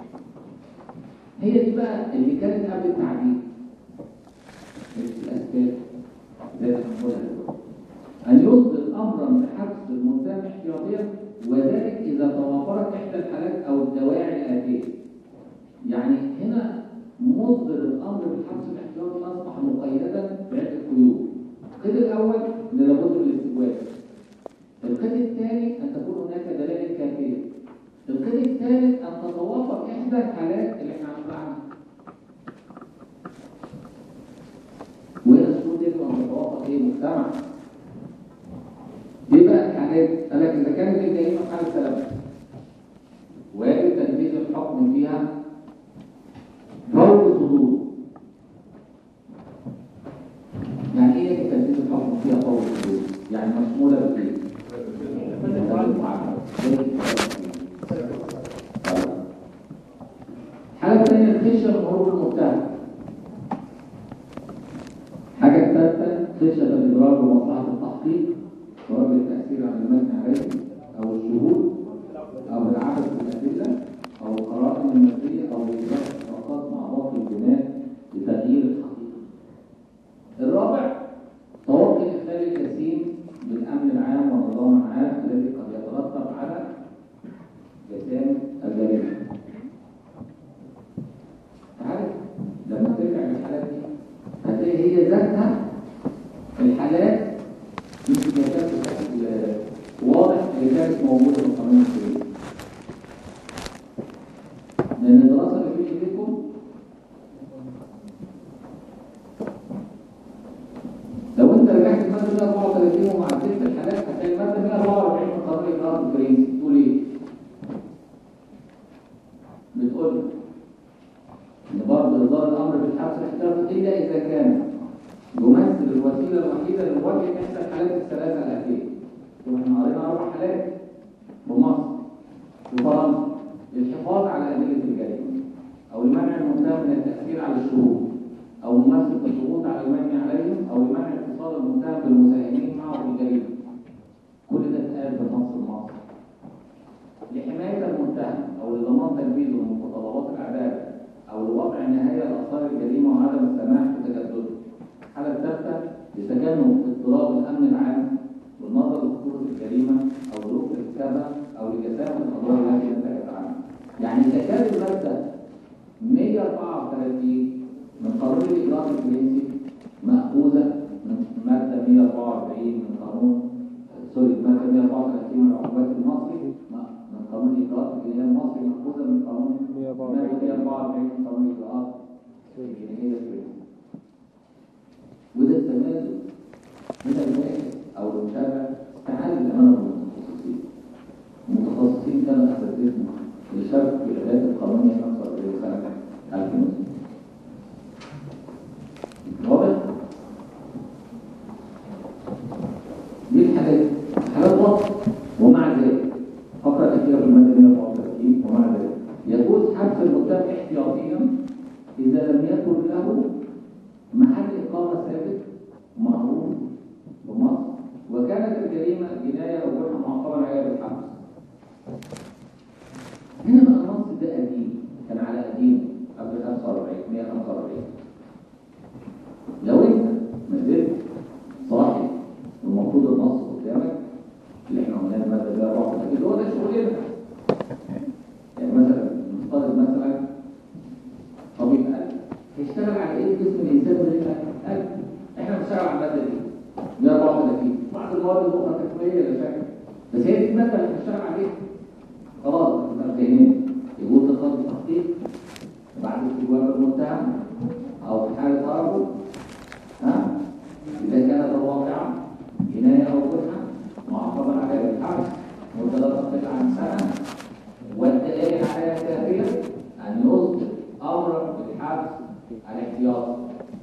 هي دي بقى اللي كانت قبل التعديل الاسباب ذات هنقولها دلوقتي أن يصدر أمرا بحبس المتهم احتياطيا وذلك إذا توافرت إحدى الحالات أو الدواعي الآتية. يعني هنا مصدر الأمر بالحبس الاحتياطي أصبح مقيدا بعدة قيود. القيد الأول إن لابد من الاستجواب. القيد الثاني أن تكون هناك دلائل كافية. القيد الثالث أن تتوافر إحدى الحالات اللي احنا عملنا عنها. وهنا الشروط يجب أن تتوافر إيه مجتمع ايه بقى الحالات؟ قال لك اذا كانت الجريمه في حاله تلبس ويجب تنفيذ الحكم فيها فور صدور يعني ايه يجب تنفيذ الحكم فيها فور صدور؟ يعني مشموله بايه؟ الحاله الثانيه الخشيه من هروب المتهم الحاجه الثالثه خشيه الادراك ومصلحه التحقيق سواء بالتأثير على المتن عليه أو الشهود أو العدد في الأدلة أو القرائن المادية أو إدراك إشراقات مع باقي البناء لتغيير الحقيقة. الرابع توقي إخلال الجسيم بالأمن العام والنظام العام الذي قد يترتب على جسام الجريمة. عارف لما ترجع للحالات دي هتلاقي هي ذاتها الحالات يمكن يكاد بشكل واضح اللي كانت موجوده في القانون السوري. لان الدراسه اللي في ايديكم لو انت رجعت الماده 134 ومع ست الحالات هتلاقي الماده 144 من قانون الاجراءات الفرنسي بتقول ايه؟ بتقول ان برضه اصدار الامر بالحبس الاحتياطي الا اذا كان يمثل الوسيله الوحيده لمواجهه احدى الحالات الثلاثه الاتيه. واحنا قرينا اربع حالات بمصر وفرنسا للحفاظ على ادله الجريمه او لمنع المتهم من التاثير على الشهود او ممارسه الضغوط على المجني عليهم او لمنع اتصال المتهم بالمساهمين معه في الجريمه. كل ده اتقال بنص النص. لحمايه المتهم او لضمان تنفيذه من متطلبات العداله او لوضع نهايه لاثار الجريمه وعدم السماح بتجددها. الحالة الثالثة لتجنب اضطراب الأمن العام والنظر لخطورة الجريمة أو ظروف ارتكابها أو لجسامة الأضرار التي نتجت عنها. يعني إذا كانت المادة 134 من قانون الإجراءات الفرنسي مأخوذة من مادة 144 من قانون سوري مادة 134 من العقوبات المصري من القانون 144. 144 من قانون الإجراءات الجنائية السويسرية وده التمازج من الباحث أو المتابع تعالج الأمانة المتخصصين المتخصصين كانوا أساتذتنا اللي شاركوا في العلاج القانونية 45 سنة 2006 واضح؟ دي الحاجات حاجات واضحة ومع ذلك فقرة أخيرة في المادة 134 ومع ذلك يجوز حبس المتهم احتياطيا إذا لم يكن له محل إقامة ثابت معروف بمصر وكانت الجريمة جناية أو جرح معقبا عليها بالحبس. هنا بقى النص ده قديم كان على قديم قبل 45 145 لو أنت ما زلت صاحي والمفروض النص قدامك اللي احنا قلناه المادة ده رابط أكيد هو ده شغلنا يعني مثلا نفترض مثلا طبيب قلب هيشتغل على ايه جسم الانسان من غير قلب احنا بنشتغل على الماده دي 134 بعض المواد الاخرى تكميليه لا شك بس هي دي الماده اللي هنشتغل عليها خلاص احنا فاهمين يقول تخطي التحقيق بعد استجواب المتهم او في حاله هربه ها اذا كانت الواقعه جنايه او جرحه معاقبه عليها بالحبس مده لا تقل عن سنه والدلائل عليها كافيه ان يصدر امرا بالحبس الاحتياطي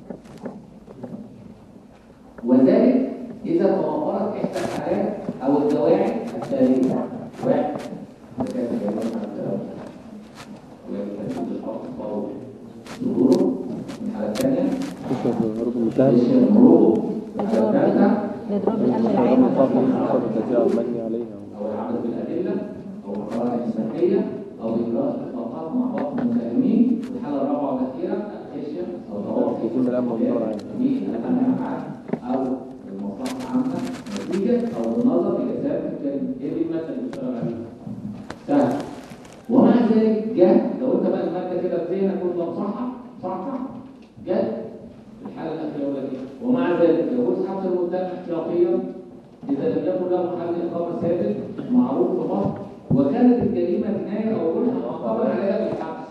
وذلك اذا توفرت احدى الحالات او الدواعي التاليه واحد إذا كانت الجريمة على التلوث ويكتسب الحق الفوضى ظهوره الحالة الثانية تشرب هروب المتهم تشهر مروره الحالة الثالثة الاضراب الامن استخدام العام الطاقة المصاب التي المجني عليها أو العمل بالأدلة أو القرارات الإسلامية أو إجراء اتفاقات مع بعض المساهمين الحالة الرابعة والأخيرة الخشية أو ضوابط يتم الأمن والنظر عليه. في الأمن العام أو المصلحة العامة نتيجة أو بالنظر إلى ثابت الكلمة هي دي المادة اللي بيشتغل عليها سهل ومع ذلك جاء لو أنت بقى المادة كده في ذهنك قلت لك صح صح صح جاء الحالة الأخيرة ولا كده ومع ذلك يجوز حبس المتهم احتياطيا إذا لم يكن له محل إقامة ثابت معروف في مصر وكانت الجريمة جناية أو جرح معقبا عليها بالحبس.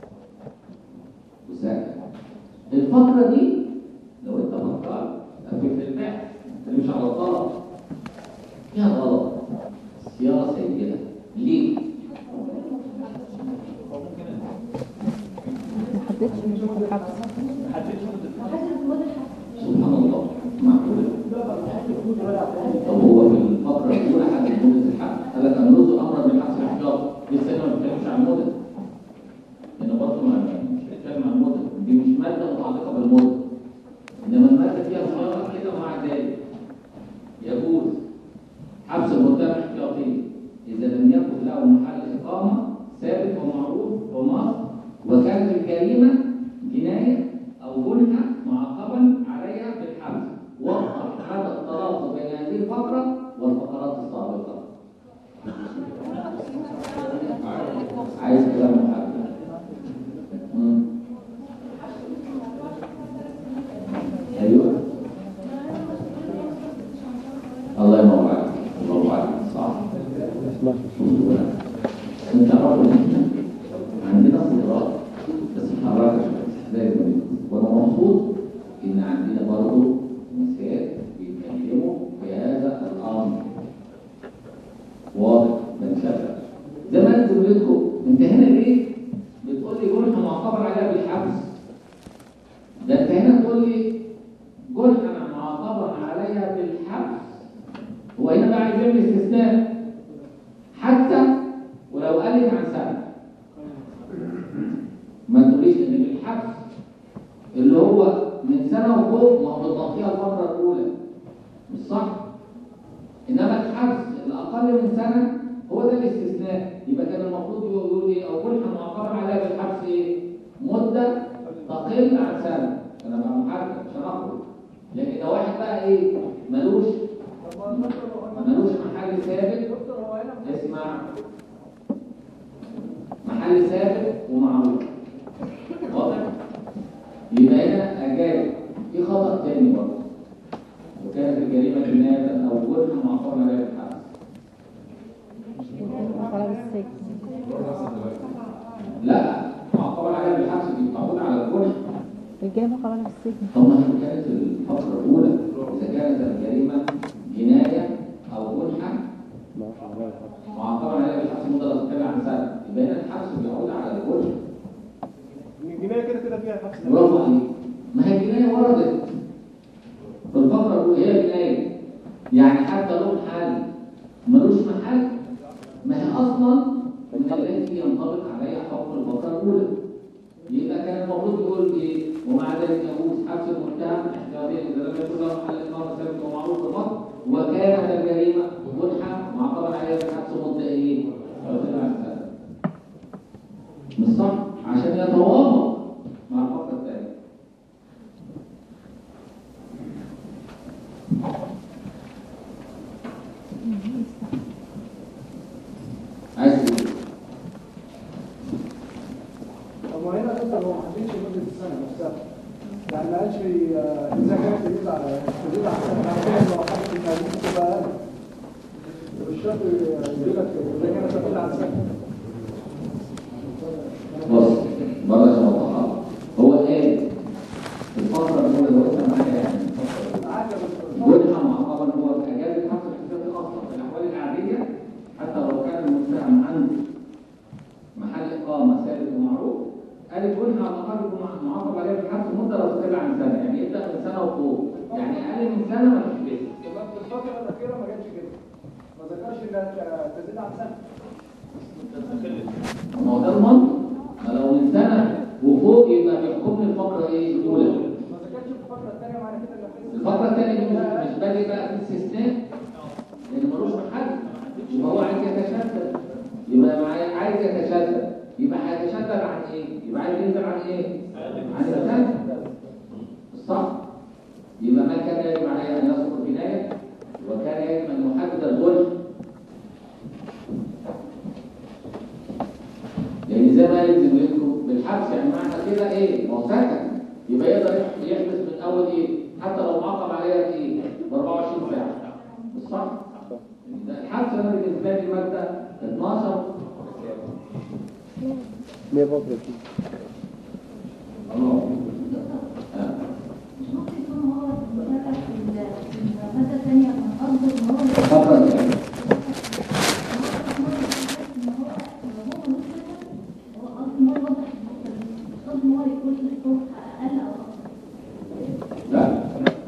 وسهل. الفقرة دي لو أنت فكرت في في البحث أنت مش على الطلب فيها غلط صياغة سيئة ليه؟ ما حددش مدة الحبس سبحان الله معقول طب هو في الفقرة الأولى حد مدة الحبس قال لك أنا نص أمر بالحبس الاحتياطي لسه أنا ما بتكلمش عن مدة هنا برضه ما مش بتكلم عن مدة دي مش مادة متعلقة بالمدة إنما المادة فيها صياغة كده ومع ذلك يجوز حبس المتهم احتياطيا إذا لم يكن له محل إقامة ثابت ومعروف في مصر وكانت الجريمة جناية أو جنحة معاقبا عليها بالحبس وضح هذا الترابط بين هذه الفقرة والفقرات السابقة عايز كلام محدد مم. ايوه الله ينور عليك الله عليك صح اسمع انت عارف ان احنا عندنا صراط بس حركه لازم وانا مبسوط ان عندنا برضه نساء بيتكلموا في هذا الامر واضح بنشغل زي ما انت لكم انت هنا ليه بتقول لي جنحه معتبر عليها بالحبس ده انت هنا تقول لي جنحه معتبر عليها بالحبس هو هنا بقى عايز يعمل استثناء حتى ولو قلت عن سنه ما تقوليش ان الحبس اللي هو من سنه وفوق ما هو بتغطيها الفتره الاولى مش صح انما الحبس اللي اقل من سنه هو ده الاستثناء يبقى كان المفروض يقول ايه او جنحه معقبه عليها بالحبس ايه مده تقل عن سنه انا بقى محدد عشان اخرج لكن ده واحد بقى ايه ملوش ملوش محل ثابت اسمع محل ثابت ومعروف واضح يبقى هنا اجاب في خطا تاني برضه وكانت الجريمه جنايه او جرح معقوم عليها بالحبس طلب السجن الرجاله قبل في السجن طب ما هي كانت الفقرة الأولى إذا كانت الجريمة جناية أو جنحة ما ما يحب. معاقبة عليها بالحبس مدة لا تقل عن سنة يبقى هنا الحبس بيعود على الجنح الجنايه كده كده فيها حبس برافو عليك ما هي الجناية وردت في الفقرة الأولى هي جناية يعني حتى لو الحل ملوش محل ما هي أصلا من التي ينطبق عليها حكم الفقرة الأولى يبقى كان المفروض يقول إيه ومع ذلك يجوز حبس المتهم احتياطيا إذا لم يكن له محل إقامة ثابت ومعروف بالضبط وكانت الجريمة جنحة معاقبا عليها بحبس مدة إيه؟ أو سبع سنوات مش صح عشان يتوافق مع الفقرة الثانية عايز تقول طب ما هنا اصلا هو ما حددش مده السنه نفسها يعني ما قالش آه، اذا كانت تزيد على تزيد على السنه يعني كده لو حدد التهديد تبقى اقل مش شرط يقول لك اذا كانت تزيد على السنه بص مرة عشان أوضحها هو قال الفترة الأولى لو أنت معايا يعني عادي بس جنحة معقبا هو أجاز الحبس الاحتياطي أصلا في الأحوال العادية حتى لو كان المتهم عنده محل إقامة ثابت ومعروف قال الجنحة على الأقل يكون معاقب عليها بالحبس مدة لا تقل عن سنة يعني يبدأ من سنة وفوق يعني أقل من سنة ما تشبهش يبقى في الفتره الاخيره ما جاتش كده ما ذكرش انها تزيد على السنه ما هو ده المنطق ما لو من سنة وفوق يبقى بيحكم لي الفقرة إيه الأولى ما ذكرش في الفتره الثانيه معنى كده انك الفقرة الثانية دي مش مش بادئ بقى في استثناء لأن ملوش محل يبقى هو عايز يتشدد يبقى معايا عايز يتشدد يبقى هيتشدد عن إيه؟ يبقى عايز ينزل عن إيه؟ عن الثاني صح؟ يبقى ما كان يجب عليه أن يسقط جناية وكان يجب أن يحدد الظلم يعني زي ما يلزم يكتب بالحبس يعني معنى كده ايه؟ ما هو سكت يبقى يقدر يحبس من اول ايه؟ حتى لو معاقب عليها بايه؟ ب 24 ساعه مش صح؟ ده الحبس انا بالنسبه لي ماده 12 ليه فترة دي؟ الله آه. مش ممكن يكون هو مشاركة في ال- في المادة الثانية من قصده إن هو فقرة يعني لا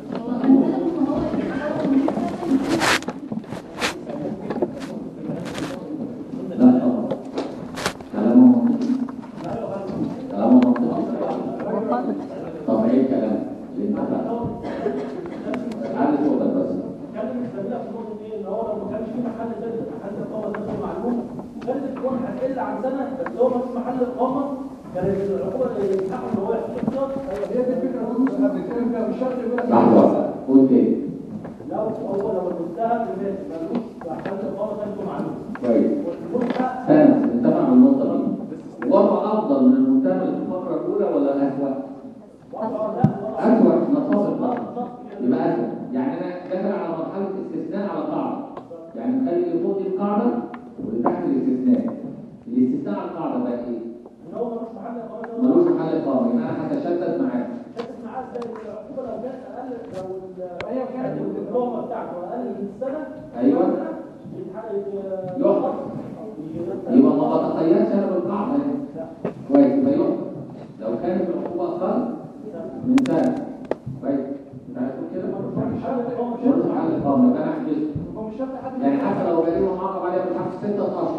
لا طبعا كلامه منطقي كلامه منطقي طب ايه الكلام اللي انت فاهمه؟ عارف صوتك بس كان مستمر في النقطه دي ان هو لو ما كانش في محل ثابت محل اقامه نفس المعلوم كانت الكون هتقل عن سنه بس هو نفس محل الاقامه كانت العقوبه اللي يستحق ان هو يحصل احتياط هي دي الفكره اللي احنا بنتكلم فيها مش شرط يقول لك لحظة قول تاني لو هو لو المتهم الناس ملوش محل اقامه ثابت ومعلوم كويس والملحق ثاني نتفق على النقطة دي وضع أفضل من المتهم اللي في الفقرة الأولى ولا أسوأ؟ وضعه لا وضعه أسوأ نتفق بقى بالظبط كده. يبقى أسوأ يعني أنا داخل على مرحلة استثناء على قاعدة يعني نخلي اللي فوق دي القاعدة واللي تحت الاستثناء الاستثناء على القاعدة بقى إيه؟ ان هو ملوش محل اقامه ثابت ملوش محل إقامة يبقى أنا هتشدد معاه شدت معاه ازاي العقوبه لو كانت اقل لو ال- هي كانت الاقامه بتاعته اقل من سنه أيوة. يتحقق يحكم. يبقى ما بتقيدش أنا بالقاعدة يعني. كويس يبقى يحكم لو كانت العقوبة أقل من سنة كويس أنت هتقول كده؟ ملوش محل إقامة يبقى أنا أحجزه هو مش شرط حد يعني حتى لو جريمة معاقب عليها بالحبس ستة أشهر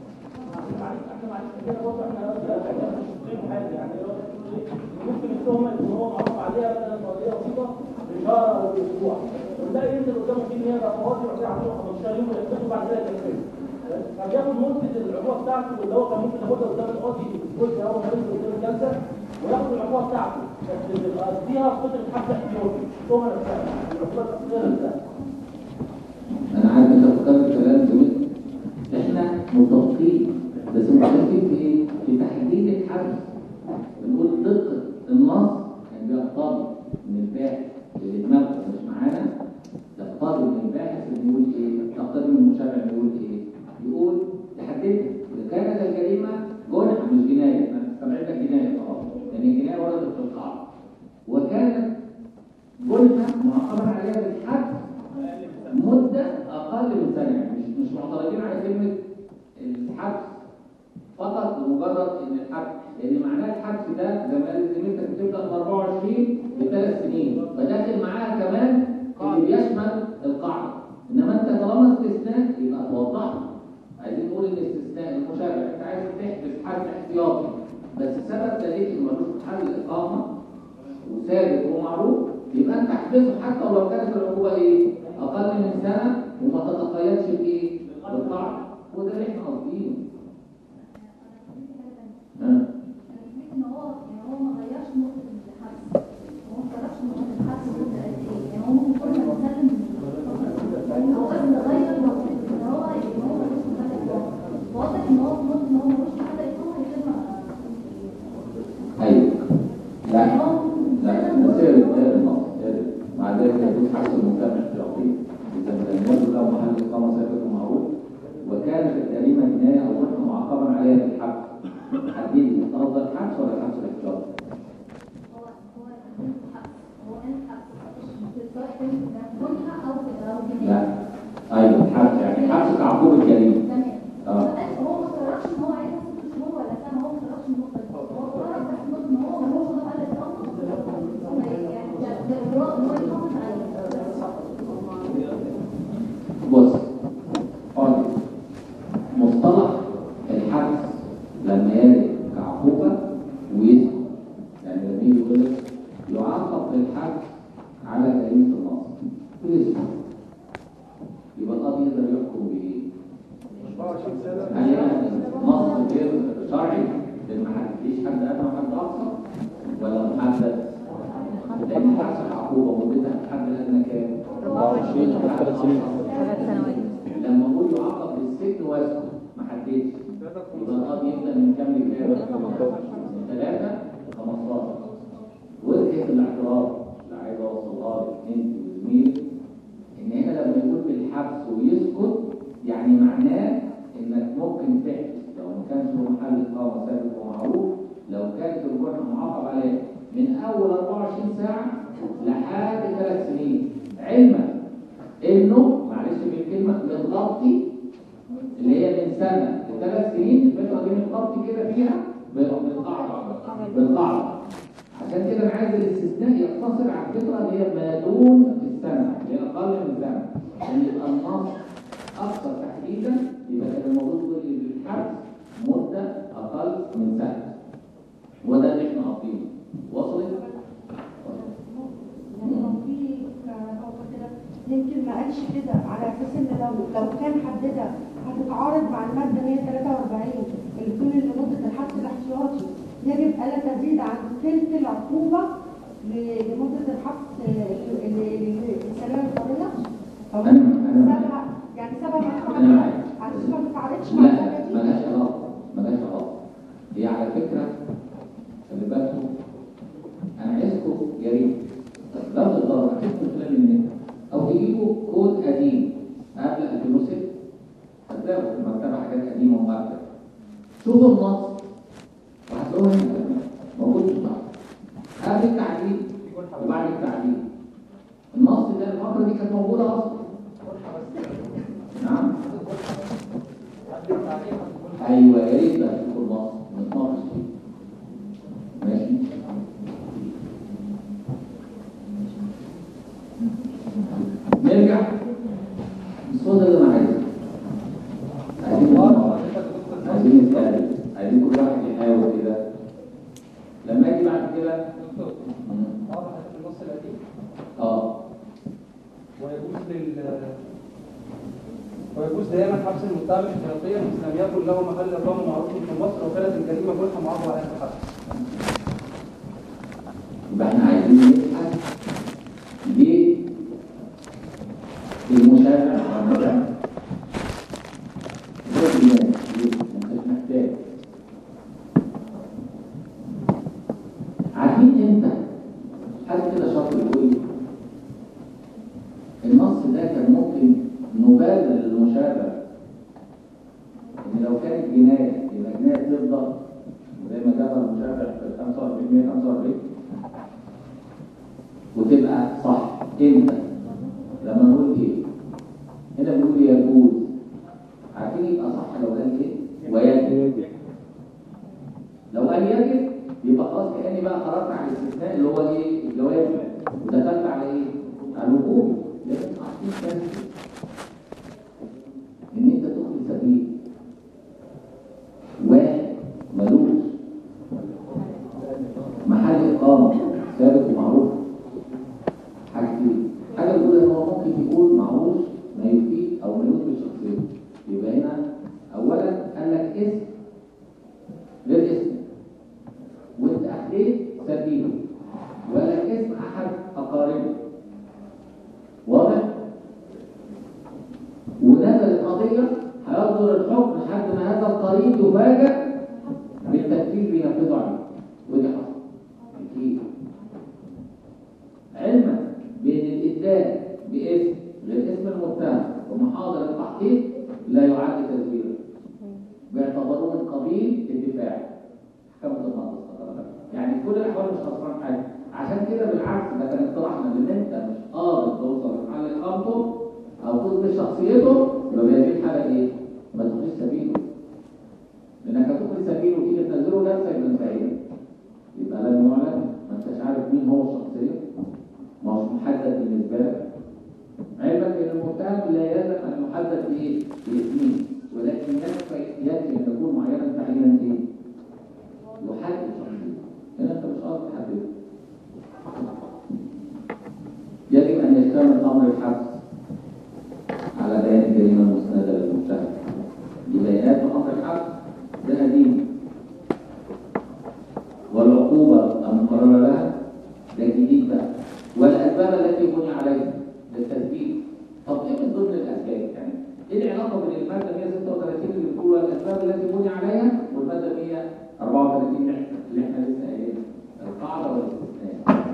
ممكن التهمه ان هو معروف عليها بدل قضيه بسيطه بشهر او باسبوع ونلاقي ينزل قدامه في نيابه قواضي يعطيه عنده 15 يوم ويحبسه بعد كده يكفيه فبياخد مده العقوبه بتاعته اللي هو كان ممكن ياخدها قدام القاضي جزء اول ما ينزل قدام الجلسه وياخد العقوبه بتاعته بس بيقضيها في فتره حبس احتياطي التهمه نفسها العقوبه التقصيريه نفسها انا عارف انت فكرت كلام جميل احنا متفقين بس مختلفين في ايه؟ في تحديد الحبس بنقول دقة النص كان بيقتضي من الباحث اللي دماغه مش معانا يقتضي من الباحث اللي يقول ايه؟ يقتضي من المشرع اللي يقول ايه؟ يقول يحددها اذا كانت الجريمة جنح مش جناية انا استبعد لك جناية خلاص لان الجناية وردت في القاعدة وكانت جلها معاقبا عليها بالحبس مدة أقل من سنة يعني مش مش معترضين على كلمة الحبس فقط لمجرد إن الحبس لأن معناه الحبس ده زي ما قال زميلتك بتبدأ من 24 لثلاث سنين فداخل معاها كمان اللي بيشمل القاعدة إنما أنت طالما استثناء يبقى توضحها عايزين نقول إن استثناء المشرع أنت عايز تحبس حد احتياطي بس السبب دليل إنه ملوش حل إقامة وثابت ومعروف يبقى انت احبسه حتى ولو كانت العقوبه ايه؟ اقل من سنه وما تتقيدش بايه؟ بالقاعده وده اللي احنا قاصدينه. ها؟ انا سمعت ان هو يعني هو ما غيرش نقطه الحبس هو ما غيرش نقطه الحبس مده قد ايه يعني هو ممكن كل ما يسلم هو بس غير نقطه ان هو ان هو ملوش محل اقامه واضح ان هو في نقطه ان هو ملوش محل اقامه يتم ايوه لا يعني هو لا ده سير سير النص سير مع ذلك يجوز حبس المجتمع احتياطي اذا لم يكن له محل اقامه ثابت ومعروف وكانت الجريمه جنايه او غير معاقبا عليها بالحبس حددي افضل الحبس ولا الحبس الاحتياطي؟ هو هو الحبس هو الحبس سواء كان منحة او او لا جناية ايوه الحبس يعني حبس كعقوبه الجريمه تمام اه هو ما قررش ان هو عايز ست شهور ولا سنه هو ما قررش النقطه دي هو قرر بس نقطه ان هو ملوش محل اقامه يعني ده ده اجراء ان هو يحافظ عليه بص قال مصطلح الحبس لما يرد كعقوبة ويسكت يعني لما يجي يقول لك يعاقب بالحبس على جريمة النصب ويسكت يبقى القاضي يقدر يحكم بإيه؟ 24 سنه هل يعني نص غير شرعي لأن ما حددش حد أدنى وحد أقصى ولا محدد؟ لأن الحبس عقوبة مدتها الحد الأدنى كام؟ 24 لحد ثلاث سنين ثلاث سنوات لما اقول يعاقب بالسجن واسكت ما حددش يبقى القاضي يبدا من كام لكام؟ من ثلاثه 15 وجهه الاعتراض اللي عايز اوصلها لك انت وزميلك ان هنا لما يقول بالحبس ويسكت يعني معناه انك ممكن تحبس لو ما كانش له محل اقامه ثابت ومعروف لو كانت الجرح معاقب عليه من اول 24 ساعه لحد ثلاث سنين علما انه معلش بالكلمه متغطي اللي هي من سنه لثلاث سنين الفتره دي متغطي كده فيها بالقاعده بالقاعده عشان كده انا عايز الاستثناء يقتصر على الفتره اللي هي ما دون السنه اللي هي اقل من سنه عشان يبقى النص اكثر تحديدا يبقى كان الموضوع يقول لي بالحبس مده اقل من سنه وده اللي احنا قاصدينه وصلت؟ يعني لو في نقطة كده يمكن ما قالش كده على اساس ان لو لو كان حددها هتتعارض مع المادة 143 اللي بتقول ان مدة الحبس الاحتياطي يجب الا تزيد عن ثلث العقوبة ل- لمدة الحبس ال- ال- ال- السنوية القانونية أو أنا- أنا- سبع يعني سبع مرات أنا معاك. على اساس ما بتتعارضش مع لا المادة دي ملهاش علاقة ملهاش علاقة هي على فكرة خلي بالكم أنا عايزكم يا ريت لو تقدروا هتكتبوا خلال النت أو تجيبوا كود قديم قبل 2006 هتلاقوا في المكتبة حاجات قديمة ومؤكدة شوفوا النص وهتلاقوها هنا كمان موجود في النص قبل التعديل وبعد التعديل النص ده الفقرة دي كانت موجودة أصلا نعم ايوه يا ريت بقى تشوفوا النص نتناقش فيه ماشي نرجع الصوت اللي انا عايزه عايزين نتناقش. عايزين نتكلم عايزين كل واحد يحاول كده لما اجي بعد كده مم. واضح في النص القديم اه ويجوز لل ويجوز دائما حبس المتهم احتياطيا اذا لم يكن له محل اقامه معروف في مصر وكانت الجريمه جرحى معاقبه عليها بالحبس. يبقى احنا عايزين نبحث ليه المشارع والمشارع كل الناس مش محتاج عارفين امتى حد كده شاطر يقول لي النص ده كان ممكن نبادر للمشارع ان لو كانت جنايه يبقى جنايه تفضل زي ما جاب المشارع في 45 145 وتبقى صح امتى لما نقول ايه هنا بنقول يجوز عارفين يبقى صح لو قال ايه ويجب لو قال يجب يبقى خلاص كاني بقى خرجت عن الاستثناء اللي هو ايه الجواز ودخلت على ايه على الوجوب لازم عارفين كده ان انت تدخل سبيل واحد ملوش محل اقامه ثابت ومعروف حاجتين حاجه الاولى ان هو ممكن يكون معروف ما يفيد او ما يثبت شخصيته يبقى هنا اولا قال لك اسم غير اسم وانت اخذت سبيله ولا اسم احد اقاربه واضح ونزل القضيه هيصدر الحكم لحد ما هذا القريب يفاجئ بالتكفير بينفذه عليه ودي حصل اكيد علما بين الاداء باسم غير اسم المتهم ومحاضر التحقيق لا يعد تسجيلا باعتباره من قبيل الدفاع محكمة المنطقة يعني في كل الاحوال مش خسران حاجه عشان كده بالعكس ده كان اقتراحنا ان انت مش قادر توصل لمحل اقامته او تثبت شخصيته يبقى هذه الحاله ايه؟ ما تخش سبيله لانك هتخرج سبيله وتيجي تنزله نفسك من بعيد يبقى لم يعلم ما انتش عارف مين هو الشخصيه ما هوش محدد بالنسبه لك علما ان المتهم لا يلزم ان يحدد بايه؟ باسمه ولكن يكفي يكفي ان يكون معينا تعيينا ايه؟ يحدد شخصيته هنا انت مش قادر تحدده يجب ان يشتمل امر الحبس على بيان الجريمه المسنده للمتهم ببيانات امر الحبس ده قديم والعقوبه المقرره لها ده جديد بقى والاسباب التي بني عليها للتثبيت طب ايه من ضمن الاسباب يعني ايه العلاقه بين الماده 136 اللي بتقول الاسباب التي بني عليها والماده 134 اللي احنا لسه قايلينها القاعده والاستثناء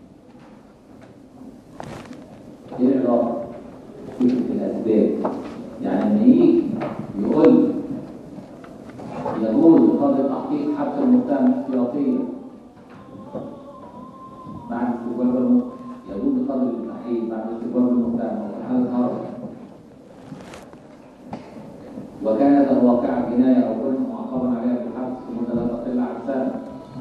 ايه العلاقه فكره الاسباب يعني لما يجي يقول يجوز قاضي التحقيق حبس المتهم احتياطيا بعد استجواب المتهم يجوز قاضي التحقيق بعد استجواب المتهم وفي حاله هرب وكانت الواقعة جناية أو كن معاقبا عليها بالحبس لمدة لا تقل عن سنة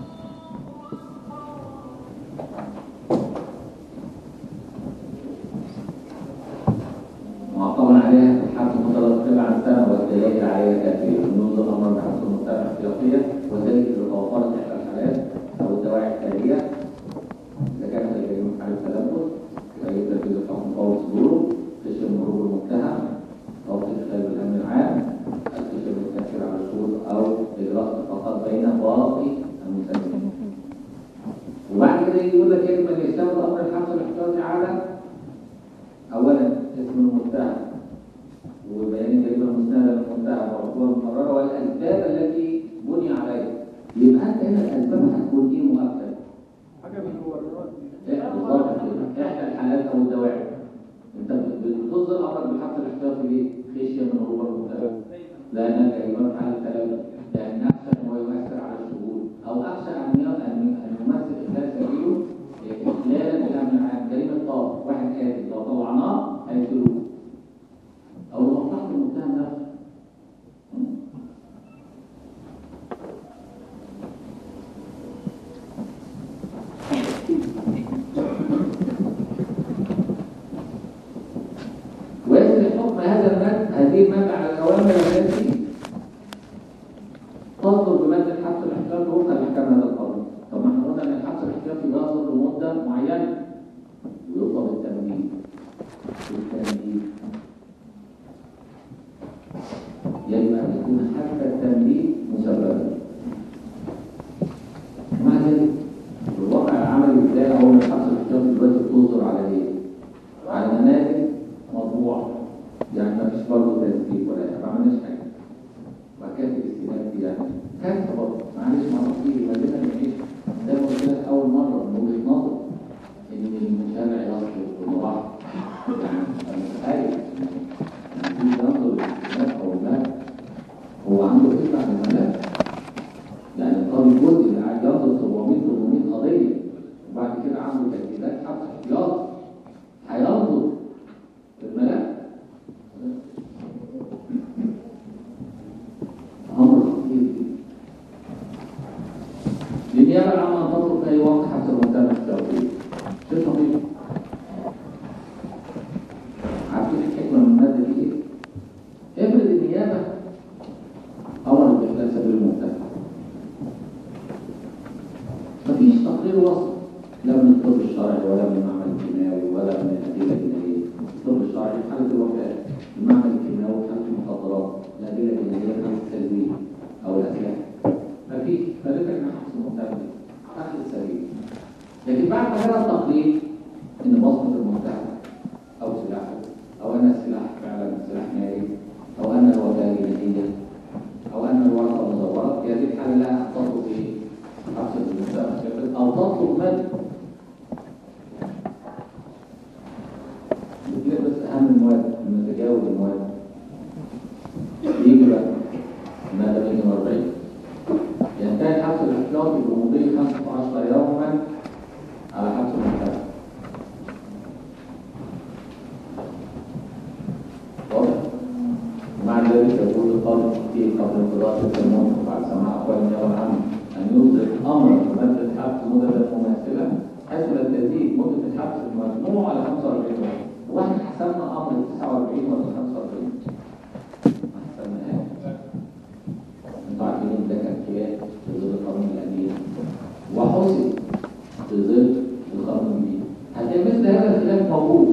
معاقبا عليها بالحبس لمدة لا تقل عن سنة والدلائل عليها كافية منذ الأمر بحبس المتهم احتياطيا وذلك إذا توفرت إحدى الحالات أو الدواعي التالية إذا كانت الجريمة حالة تلبس فيجب تنفيذ الحكم فور صدوره خشية من هروب المتهم أو تدخل بالأمن العام الكشف بالتأثير على الشروط أو إجراء اتفاقات بين باقي المسلمين وبعد كده يجي يقول لك يجب أن يشتمل أمر الحبس الاحتياطي على أولا اسم المتهم وبيان الجريمة المسندة للمتهم والعقوبة المقررة والأسباب التي بني عليها يبقى أنت هنا الأسباب هتكون إيه مؤكدة؟ حاجه من المبررات دي إيه بالظبط كده إحدى الحالات أو الدواعي أنت بتصدر أمرك بالحبس الاحتياطي ليه؟ خشية من هروب المتهم لأن الجريمة على الكلام لأن أخشى أن هو يؤثر على الشهود أو أخشى أن ي- أن أن يمثل إخلال سبيله إخلالا بالأمن العام جريمة طار واحد قاتل لو طوعناه هيقتلوه أو لو مصلحة المتهم نفسه ويجري حكم هذا المد هذه المادة على الأوامر التي تصدر بمادة الحبس الاحتياطي وفقا لأحكام هذا القانون. طب ما احنا قلنا إن الحبس الاحتياطي بيصدر لمدة معينة ويطلب التمديد. التمديد يجب أن يكون حتى التمديد مسببا. مع ذلك في الواقع العملي بتلاقي أول الحبس الاحتياطي دلوقتي بتصدر على إيه؟ على منازل مطبوعة يعني ما فيش برضه تسجيل ولا ما عملناش حاجة وكانت الاستلام دي يعني كانت برضه معلش ما نصيب لازم نعيش زي ما قلت لك أول مرة من وجهة نظر إن المجتمع يصل بالمراحل يعني أنا متخيل يعني في ينظر للاستلام أو المال هو عنده فكرة عن الملاك يعني القاضي الجزء اللي قاعد ينظر 700 800 قضية وبعد كده عنده تجديدات حبس النيابه العامه ان تطلب في اي وقت حبس المتهم التوكيل شيء طبيعي عارفين الحكمه من الماده دي ايه؟ افرض النيابه امرت باحلال سبيل المتهم مفيش تقرير وصف لا من الطب الشرعي ولا من المعمل الكيماوي ولا من الادله الجنائيه الطب الشرعي في حاله الوفاه المعمل الكيماوي في حاله المخدرات الادله الجنائيه في حاله التزوير او الاسلحه مفيش فلذلك احنا حبس المتهم اخذ السبيل لكن بعد ما جرى التقرير ان بصمه المتهم او سلاحه او ان السلاح فعلا سلاح ناري او ان الوفاه جنائيه او ان الورقه مزوره في هذه الحاله لا تطلب في حبس المتهم او تطلب مد دي بس اهم المواد من تجاوز المواد يجي بقى ماده 140 ينتهي الحبس الاحتياطي بمضي 15 يوما على حبس المتهم واضح؟ ومع ذلك يقول القاضي في قبل انقضاء القانون بعد سماع اقوال النيابه العامه ان يصدر امرا بمده حبس مده مماثله حيث لا تزيد مده الحبس المجموع على 45 يوم واحنا حسبنا امر 49 ولا 45 ما حسبناهاش انتوا عارفين ان ده كان خلاف في ظل القانون القديم وحسب في ظل القانون الجديد هتلاقي مثل هذا الخلاف موجود